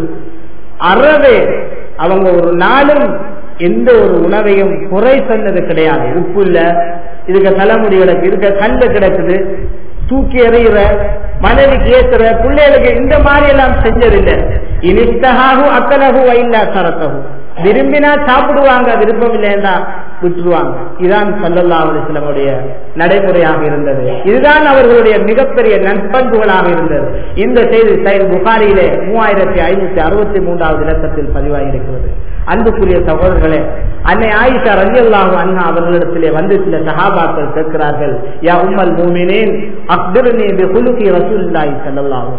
அறவே அவங்க ஒரு நாளும் எந்த ஒரு உணவையும் குறை சொன்னது கிடையாது உப்பு இல்ல இதுக்கு தலைமுடி கிடக்கு இதுக்கு கல்லு கிடக்குது தூக்கி எறிகிற மனைவிக்கு ஏத்துற பிள்ளைகளுக்கு இந்த மாதிரி எல்லாம் செஞ்சதில்லை இனித்தகாகு அக்கலகு வைல்லா சரத்தகு விரும்பினா சாப்பிடுவாங்க விருப்பம் இல்லைன்னா விட்டுருவாங்க இதுதான் சல்லல்லா அலிஸ்லமுடைய நடைமுறையாக இருந்தது இதுதான் அவர்களுடைய மிகப்பெரிய நற்பண்புகளாக இருந்தது இந்த செய்தி செயல் புகாரியிலே மூவாயிரத்தி ஐநூத்தி அறுபத்தி மூன்றாவது இலக்கத்தில் பதிவாகி இருக்கிறது அன்புக்குரிய சகோதரர்களே அன்னை ஆயிஷா ரலியல்லாஹு அன்ஹா அவர்களிடத்திலே வந்து சில சஹாபாக்கள் கேட்கிறார்கள் யா உம்மல் மூமினேன் அக்பிர்னி பி குலுகி ரசூலுல்லாஹி ஸல்லல்லாஹு அலைஹி வஸல்லம்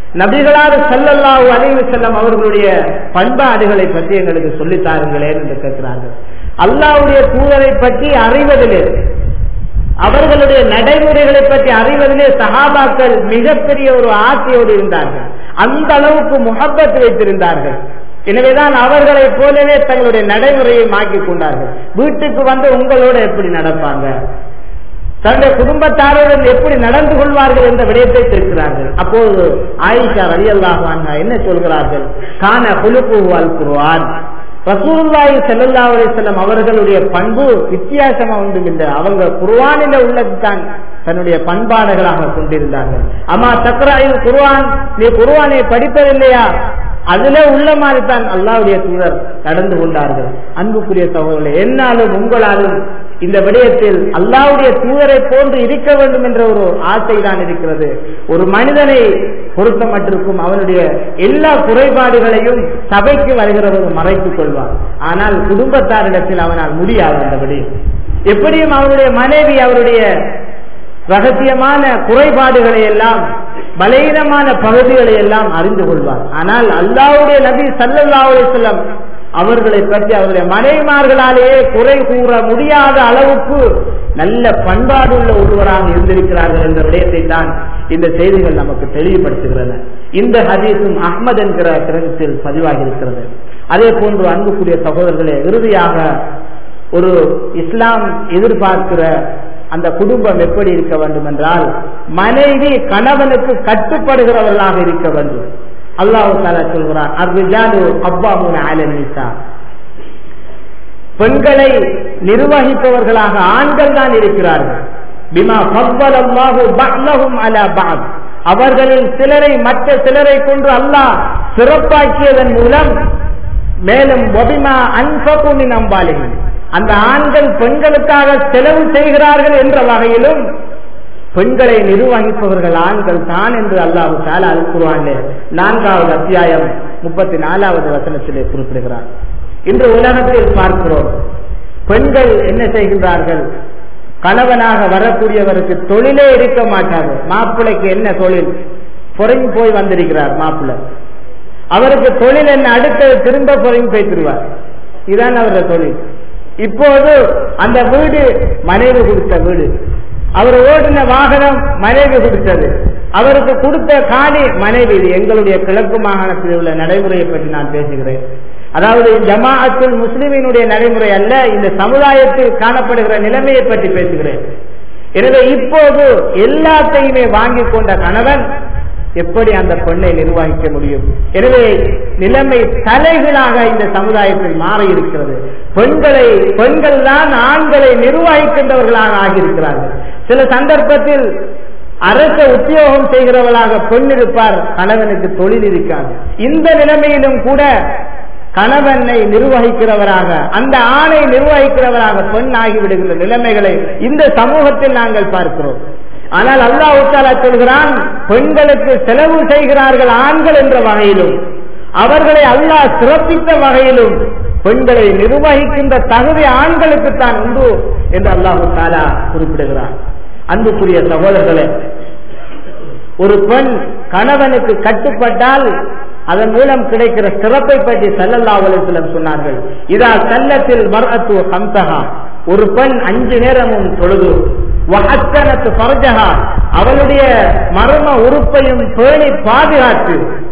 நபிகளார் சல்லல்லாஹு அலைஹி செல்லம் அவர்களுடைய பண்பாடுகளை பற்றி எங்களுக்கு சொல்லித் தாருங்களேன் என்று கேட்கிறார்கள் அல்லாவுடைய தூதரை பற்றி அறிவதிலே அவர்களுடைய நடைமுறைகளை பற்றி அறிவதிலே சகாபாக்கள் மிகப்பெரிய ஒரு ஆசையோடு இருந்தார்கள் அந்த அளவுக்கு முகப்பத் வைத்திருந்தார்கள் எனவேதான் அவர்களை போலவே தங்களுடைய நடைமுறையை மாற்றிக் கொண்டார்கள் வீட்டுக்கு வந்து உங்களோட எப்படி நடப்பாங்க தன்னுடைய குடும்பத்தாருடன் எப்படி நடந்து கொள்வார்கள் என்ற விடயத்தை தெரிவிக்கிறார்கள் அப்போது ஆயிஷா ரலி அல்லாஹான் என்ன சொல்கிறார்கள் கான குலுப்பு அல் குருவான் ரசூலுல்லாஹி ஸல்லல்லாஹு அலைஹி வஸல்லம் அவர்களுடைய பண்பு வித்தியாசமா ஒன்றும் இல்லை அவங்க குர்ஆனில உள்ளதுதான் தன்னுடைய பண்பாடுகளாக கொண்டிருந்தார்கள் அம்மா தக்ராயில் குர்ஆன் நீ குர்ஆனை படிப்பதில்லையா அதுல உள்ள மாதிரி தான் அல்லாவுடைய தூதர் நடந்து கொண்டார்கள் அன்புக்குரிய சகோதரர்களே என்னாலும் உங்களாலும் இந்த விடயத்தில் அல்லாவுடைய தூதரை போன்று இருக்க வேண்டும் என்ற ஒரு ஆசை தான் இருக்கிறது ஒரு மனிதனை பொருத்தமட்டிருக்கும் அவனுடைய எல்லா குறைபாடுகளையும் சபைக்கு வருகிறவர் மறைத்துக் கொள்வார் ஆனால் குடும்பத்தாரிடத்தில் அவனால் முடியாது அந்த விடயம் எப்படியும் அவருடைய மனைவி அவருடைய ரகசியமான குறைபாடுகளை எல்லாம் பலகீனமான பகுதிகளை எல்லாம் அறிந்து கொள்வார் ஆனால் அல்லாவுடைய நபி சல்லல்லாவுடைய செல்லம் அவர்களை பற்றி அவருடைய மனைமார்களாலேயே குறை கூற முடியாத அளவுக்கு நல்ல பண்பாடு உள்ள ஒருவராக இருந்திருக்கிறார்கள் என்ற விடயத்தை தான் இந்த செய்திகள் நமக்கு தெளிவுபடுத்துகிறன இந்த ஹதீஸும் அஹ்மத் என்கிற கிரகத்தில் பதிவாகி இருக்கிறது அதே போன்று அன்புக்குரிய சகோதரர்களே இறுதியாக ஒரு இஸ்லாம் எதிர்பார்க்கிற அந்த குடும்பம் எப்படி இருக்க வேண்டும் என்றால் மனைவி கணவனுக்கு கட்டுப்படுகிறவர்களாக இருக்க வேண்டும் அல்லாஹு தாலா சொல்கிறார் அர்விஜாலு அப்பாமுன அலனிசா பெண்களை நிர்வகிப்பவர்களாக ஆண்கள் தான் இருக்கிறார்கள் பிமா ஃபவ்வலல்லாஹு பஅலஹும் அலா பஅத் அவர்களில் சிலரை மற்ற சிலரை கொண்டு அல்லாஹ் சிறப்பாக்கியதன் மூலம் மேலும் ஒபிமா அன்பகு மின் அம்பாலிஹிம் அந்த ஆண்கள் பெண்களுக்காக செலவு செய்கிறார்கள் என்ற வகையிலும் பெண்களை நிர்வகிப்பவர்கள் ஆண்கள் தான் என்று அல்லாஹு தாலா அல்குருவான் நான்காவது அத்தியாயம் முப்பத்தி நாலாவது வசனத்திலே குறிப்பிடுகிறார் இன்று உலகத்தில் பார்க்கிறோம் பெண்கள் என்ன செய்கின்றார்கள் கணவனாக வரக்கூடியவருக்கு தொழிலே இருக்க மாட்டாது மாப்பிள்ளைக்கு என்ன தொழில் புறங்கி போய் வந்திருக்கிறார் மாப்பிள்ளை அவருக்கு தொழில் என்ன அடுத்தது திரும்ப புறங்கி போய்த்திருவார் இதுதான் அவருடைய தொழில் இப்போது அந்த வீடு மனைவி கொடுத்த வீடு அவர் ஓடின வாகனம் மனைவி கொடுத்தது அவருக்கு கொடுத்த காணி மனைவி இது எங்களுடைய கிழக்கு மாகாணத்தில் உள்ள நடைமுறையை பற்றி நான் பேசுகிறேன் அதாவது ஜமாஅத்துல் முஸ்லிமினுடைய நடைமுறை அல்ல இந்த சமுதாயத்தில் காணப்படுகிற நிலைமையை பற்றி பேசுகிறேன் எனவே இப்போது எல்லாத்தையுமே வாங்கி கொண்ட கணவன் எப்படி அந்த பெண்ணை நிர்வகிக்க முடியும் எனவே நிலைமை தலைகளாக இந்த சமுதாயத்தில் மாறி இருக்கிறது பெண்களை பெண்கள் தான் ஆண்களை நிர்வகிக்கின்றவர்களாக ஆகியிருக்கிறார்கள் சில சந்தர்ப்பத்தில் அரச உத்தியோகம் செய்கிறவர்களாக பெண் இருப்பார் கணவனுக்கு தொழில் இருக்காது இந்த நிலைமையிலும் கூட கணவனை நிர்வகிக்கிறவராக அந்த ஆணை நிர்வகிக்கிறவராக பெண் ஆகிவிடுகின்ற நிலைமைகளை இந்த சமூகத்தில் நாங்கள் பார்க்கிறோம் ஆனால் அல்லாஹ் தாலா சொல்கிறான் பெண்களுக்கு செலவு செய்கிறார்கள் ஆண்கள் என்ற வகையிலும் அவர்களை அல்லாஹ் சிறப்பித்த வகையிலும் பெண்களை நிர்வகிக்கின்ற தகுதி ஆண்களுக்கு தான் உண்டு என்று அல்லாஹு தாலா குறிப்பிடுகிறார் அன்புக்குரிய சகோதரர்களே ஒரு பெண் கணவனுக்கு கட்டுப்பட்டால் அதன் மூலம் கிடைக்கிற சிறப்பை பற்றி சல்லல்லா அலுவலம் சொன்னார்கள் இதா சல்லத்தில் மர்அத்து ஹம்சஹா ஒரு பெண் அஞ்சு நேரமும் தொழுது வஹக்கனத்து பரஜஹா அவளுடைய மர்ம உறுப்பையும் பேணி பாதுகாத்து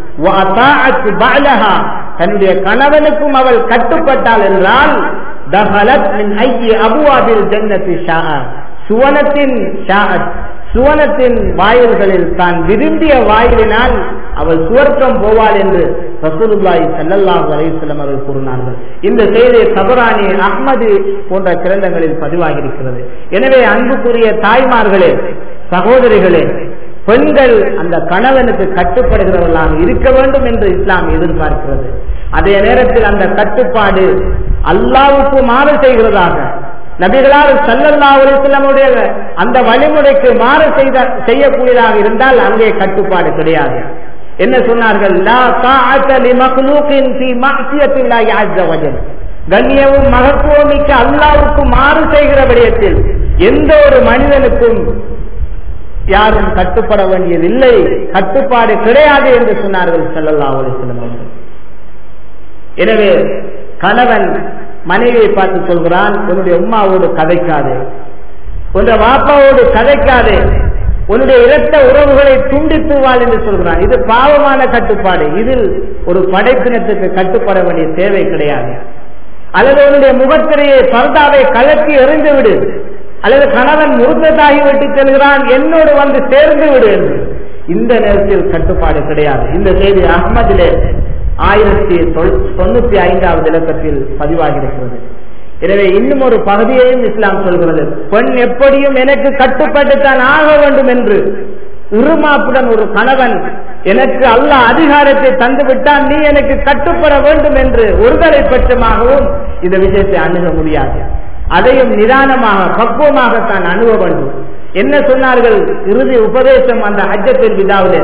தன்னுடைய கணவனுக்கும் அவள் கட்டுப்பட்டாள் என்றால் தஹலத் மின் ஐய அபுவாபில் ஜன்னத்தி சுவனத்தின் சுவனத்தின் வாயில்களில் தான் விரும்பிய வாயிலினால் அவள் சுவர்க்கம் போவாள் என்று ரசூலுல்லாஹி ஸல்லல்லாஹு அலைஹி வஸல்லம் அவர்கள் கூறினார்கள் இந்த செய்தி தபரானி அஹ்மது போன்ற கிரந்தங்களில் பதிவாகி இருக்கிறது எனவே அன்புக்குரிய தாய்மார்களே சகோதரிகளே பெண்கள் அந்த கணவனுக்கு கட்டுப்படுகிறவர்களாக இருக்க வேண்டும் என்று இஸ்லாம் எதிர்பார்க்கிறது அதே நேரத்தில் அந்த கட்டுப்பாடு அல்லாவுக்கு மாறு செய்கிறதாக நபிகளால் சல்லல்லா அலிஸ்லமுடைய அந்த வழிமுறைக்கு மாறு செய்த செய்யக்கூடியதாக இருந்தால் அங்கே கட்டுப்பாடு கிடையாது என்ன சொன்னார்கள் லா தாஅத லிமக்லூகின் ஃபீ மஅசியத்தில்லாஹி அஸ்ஸ வஜல் கண்ணியமும் மகத்துவமிக்க அல்லாவுக்கு மாறு செய்கிற விடயத்தில் எந்த ஒரு மனிதனுக்கும் யாரும் கட்டுப்பட வேண்டியதில்லை கட்டுப்பாடு கிடையாது என்று சொன்னார்கள் செல்லல்லா அலிஸ்லம் அவர்கள் எனவே கணவன் மனைவியை பார்த்து சொல்கிறான் உன்னுடைய உம்மாவோடு கதைக்காதே உன்னுடைய வாப்பாவோடு கதைக்காதே உன்னுடைய இரத்த உறவுகளை துண்டித்து வாழ் என்று சொல்கிறான் இது பாவமான கட்டுப்பாடு இதில் ஒரு படைப்பினத்துக்கு கட்டுப்பட வேண்டிய தேவை கிடையாது அல்லது உன்னுடைய முகத்திரையை பர்தாவை கலக்கி எறிந்து விடு அல்லது கணவன் முருந்ததாகி விட்டு செல்கிறான் என்னோடு வந்து சேர்ந்து விடு என்று இந்த நேரத்தில் கட்டுப்பாடு கிடையாது இந்த செய்தி அகமதிலே ஆயிரத்தி தொண்ணூத்தி ஐந்தாவது இலக்கத்தில் பதிவாகியிருக்கிறது எனவே இன்னும் ஒரு பகுதியையும் இஸ்லாம் சொல்கிறது பெண் எப்படியும் எனக்கு கட்டுப்பட்டுத்தான் ஆக வேண்டும் என்று உருமாப்புடன் ஒரு கணவன் எனக்கு அல்ல அதிகாரத்தை தந்து விட்டால் நீ எனக்கு கட்டுப்பட வேண்டும் என்று ஒருதலை பட்சமாகவும் இந்த விஷயத்தை அணுக முடியாது அதையும் நிதானமாக பக்குவமாகத்தான் அணுக வேண்டும் என்ன சொன்னார்கள் இறுதி உபதேசம் அந்த ஹஜ்ஜத்தில் விதாவில்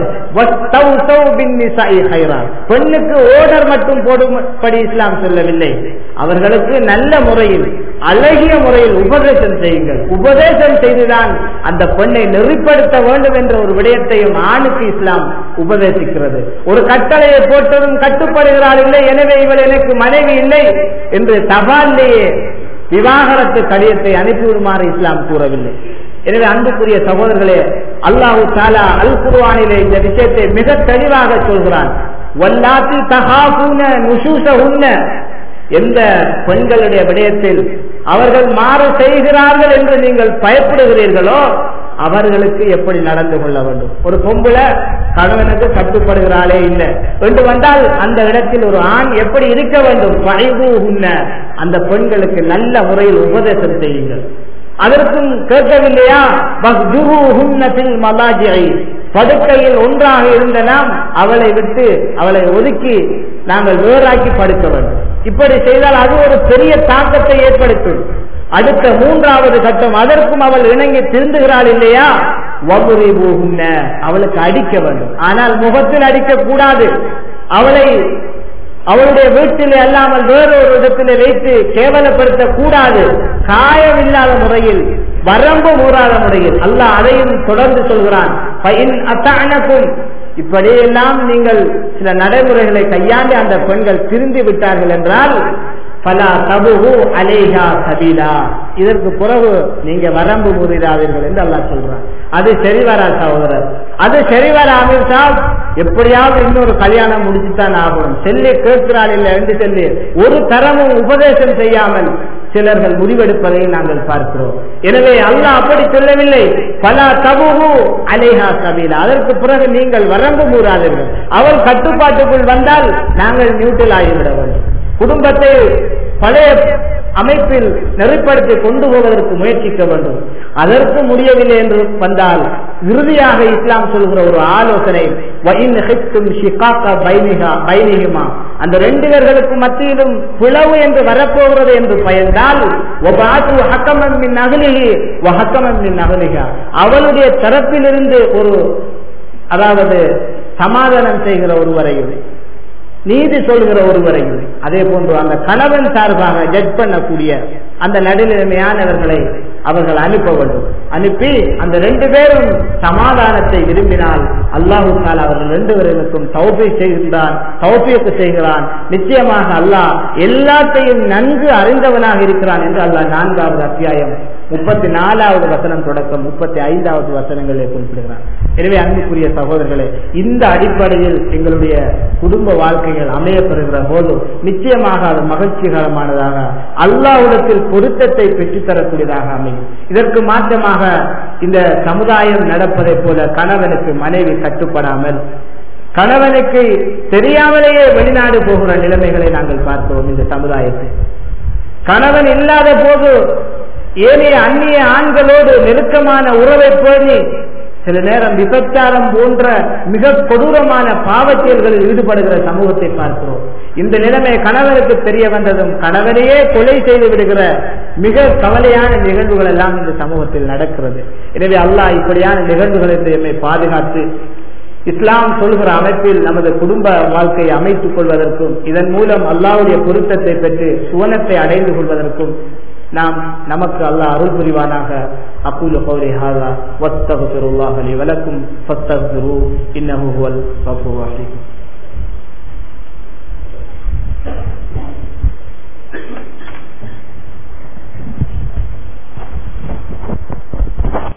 பெண்ணுக்கு ஓடர் மட்டும் போடும்படி இஸ்லாம் சொல்லவில்லை அவர்களுக்கு நல்ல முறையில் அழகிய முறையில் உபதேசம் செய்யுங்கள் உபதேசம் செய்துதான் அந்த பெண்ணை நெறிப்படுத்த வேண்டும் என்ற ஒரு விடயத்தையும் ஆணுக்கு இஸ்லாம் உபதேசிக்கிறது ஒரு கட்டளையை போட்டதும் கட்டுப்படுகிறார் இல்லை எனவே இவள் எனக்கு மனைவி இல்லை என்று தபாலிலேயே விவாகரத்து கடிதத்தை அனுப்பிவிடுமாறு இஸ்லாம் கூறவில்லை எனவே அன்புக்குரிய சகோதரர்களே அல்லாஹு தாலா அல் குர்வானிலே இந்த விஷயத்தை மிக தெளிவாக சொல்கிறான் வல்லாத்தி தகாபுன நுசூசகுன்ன எந்த பெண்களுடைய விடயத்தில் அவர்கள் மாறு செய்கிறார்கள் என்று நீங்கள் பயப்படுகிறீர்களோ அவர்களுக்கு எப்படி நடந்து கொள்ள வேண்டும் ஒரு பொம்புல கணவனுக்கு கட்டுப்படுகிறாளே இல்லை என்று வந்தால் அந்த இடத்தில் ஒரு ஆண் எப்படி இருக்க வேண்டும் பழைவு உண்ண அந்த பெண்களுக்கு நல்ல முறையில் உபதேசம் செய்யுங்கள் அதற்கும் கேட்கவில்லையா படுக்கையில் ஒன்றாக இருந்த நாம் அவளை விட்டு அவளை ஒதுக்கி நாங்கள் வேறாக்கி படுக்க வேண்டும் இப்படி செய்தால் அது ஒரு பெரிய தாக்கத்தை ஏற்படுத்தும் அடுத்த மூன்றாவது கட்டம் அதற்கும் அவள் இணங்கி திருந்துகிறாள் இல்லையா வகுரி போகுன்ன அவளுக்கு அடிக்க வேண்டும் ஆனால் முகத்தில் அடிக்க கூடாது அவளை அவளுடைய வீட்டிலே அல்லாமல் வேறொரு இடத்திலே வைத்து கேவலப்படுத்த கூடாது காயம் இல்லாத முறையில் வரம்பு மூறாத முறையில் அல்லாஹ் அதையும் தொடர்ந்து சொல்கிறான் இப்படியெல்லாம் நீங்கள் சில நடைமுறைகளை கையாண்டு அந்த பெண்கள் திருந்தி விட்டார்கள் என்றால் பலா தபுகு அலேஹா சபீலா இதற்கு பிறகு நீங்க வரம்பு முறிடாதீர்கள் என்று அல்லாஹ் சொல்றான் அது சரி வரா சகோதரர் அது சரி வர அமைச்சால் எப்படியாவது இன்னொரு கல்யாணம் முடிச்சுத்தான் ஆகணும் செல்லி கேட்கிறாள் இல்லை என்று சொல்லி ஒரு தரமும் உபதேசம் செய்யாமல் சிலர்கள் முடிவெடுப்பதை நாங்கள் பார்க்கிறோம் எனவே அல்லாஹ் அப்படி சொல்லவில்லை பல தபுகு அலேஹா சபீலா அதற்கு பிறகு நீங்கள் வரம்பு மூறாதீர்கள் அவள் கட்டுப்பாட்டுக்குள் வந்தால் நாங்கள் நியூட்ரல் ஆகிவிட வேண்டும் குடும்பத்தை பழைய அமைப்பில் நெறிப்படுத்தி கொண்டு போவதற்கு முயற்சிக்க வேண்டும் அதற்கு முடியவில்லை என்று வந்தால் இறுதியாக இஸ்லாம் சொல்கிற ஒரு ஆலோசனை அந்த ரெண்டு பேர்களுக்கு மத்தியிலும் பிளவு என்று வரப்போகிறது என்று பயந்தால் அவளுடைய தரப்பிலிருந்து ஒரு அதாவது சமாதானம் செய்கிற ஒருவரையும் நீதி சொல்கிற ஒருவரையும் அதே போன்று அந்த கணவன் சார்பாக ஜட்ஜ் பண்ணக்கூடிய அந்த நடுநிலைமையானவர்களை அவர்கள் அனுப்ப வேண்டும் அனுப்பி அந்த ரெண்டு பேரும் சமாதானத்தை விரும்பினால் அல்லாஹு தாலா அவர்கள் ரெண்டு பேருக்கும் தௌபை செய்கின்றான் தௌபியக்கு செய்கிறான் நிச்சயமாக அல்லாஹ் எல்லாத்தையும் நன்கு அறிந்தவனாக இருக்கிறான் என்று அல்லாஹ் நான்காவது அத்தியாயம் முப்பத்தி நாலாவது வசனம் தொடக்கம் முப்பத்தி ஐந்தாவது வசனங்களை குறிப்பிடுகிறான் எனவே அன்புக்குரிய சகோதரர்களே இந்த அடிப்படையில் எங்களுடைய குடும்ப வாழ்க்கைகள் அமையப்பெறுகிற போது நிச்சயமாக அது மகிழ்ச்சிகரமானதாக அல்லாஹ்விடத்தில் பொருத்தத்தை பெற்றுத்தரக்கூடியதாக அமையும் இதற்கு மாற்றமாக இந்த சமுதாயம் நடப்பதைப் போல கணவனுக்கு மனைவி கட்டுப்படாமல் கணவனுக்கு தெரியாமலேயே வெளிநாடு போகிற நிலைமைகளை நாங்கள் பார்க்கிறோம் இந்த சமுதாயத்தில் கணவன் இல்லாத போது ஏனைய அந்நிய ஆண்களோடு நெருக்கமான உறவை பேணி சில நேரம் விபச்சாரம் போன்ற மிக கொடூரமான பாவச்செயல்களில் ஈடுபடுகிற சமூகத்தை பார்க்கிறோம் இந்த நிலைமை கணவனுக்கு தெரிய வந்ததும் கணவனையே கொலை செய்து விடுகிற மிக கவலையான நிகழ்வுகள் எல்லாம் இந்த சமூகத்தில் நடக்கிறது எனவே அல்லாஹ் இப்படியான நிகழ்வுகளை எம்மை பாதுகாத்து இஸ்லாம் சொல்கிற அமைப்பில் நமது குடும்ப வாழ்க்கையை அமைத்துக் கொள்வதற்கும் இதன் மூலம் அல்லாவுடைய பொருத்தத்தை பெற்று சுவனத்தை அடைந்து கொள்வதற்கும் நாம் நமக்கு அல்லாஹ் அருள் புரிவானாக அக்கூல கௌரி ஹாதா வஸ்தகுல்லாஹ் அலி வலக்கும் ஃபஸ்தகுரு இன்னஹு ஹுவல் கஃபூர் ரஹீம்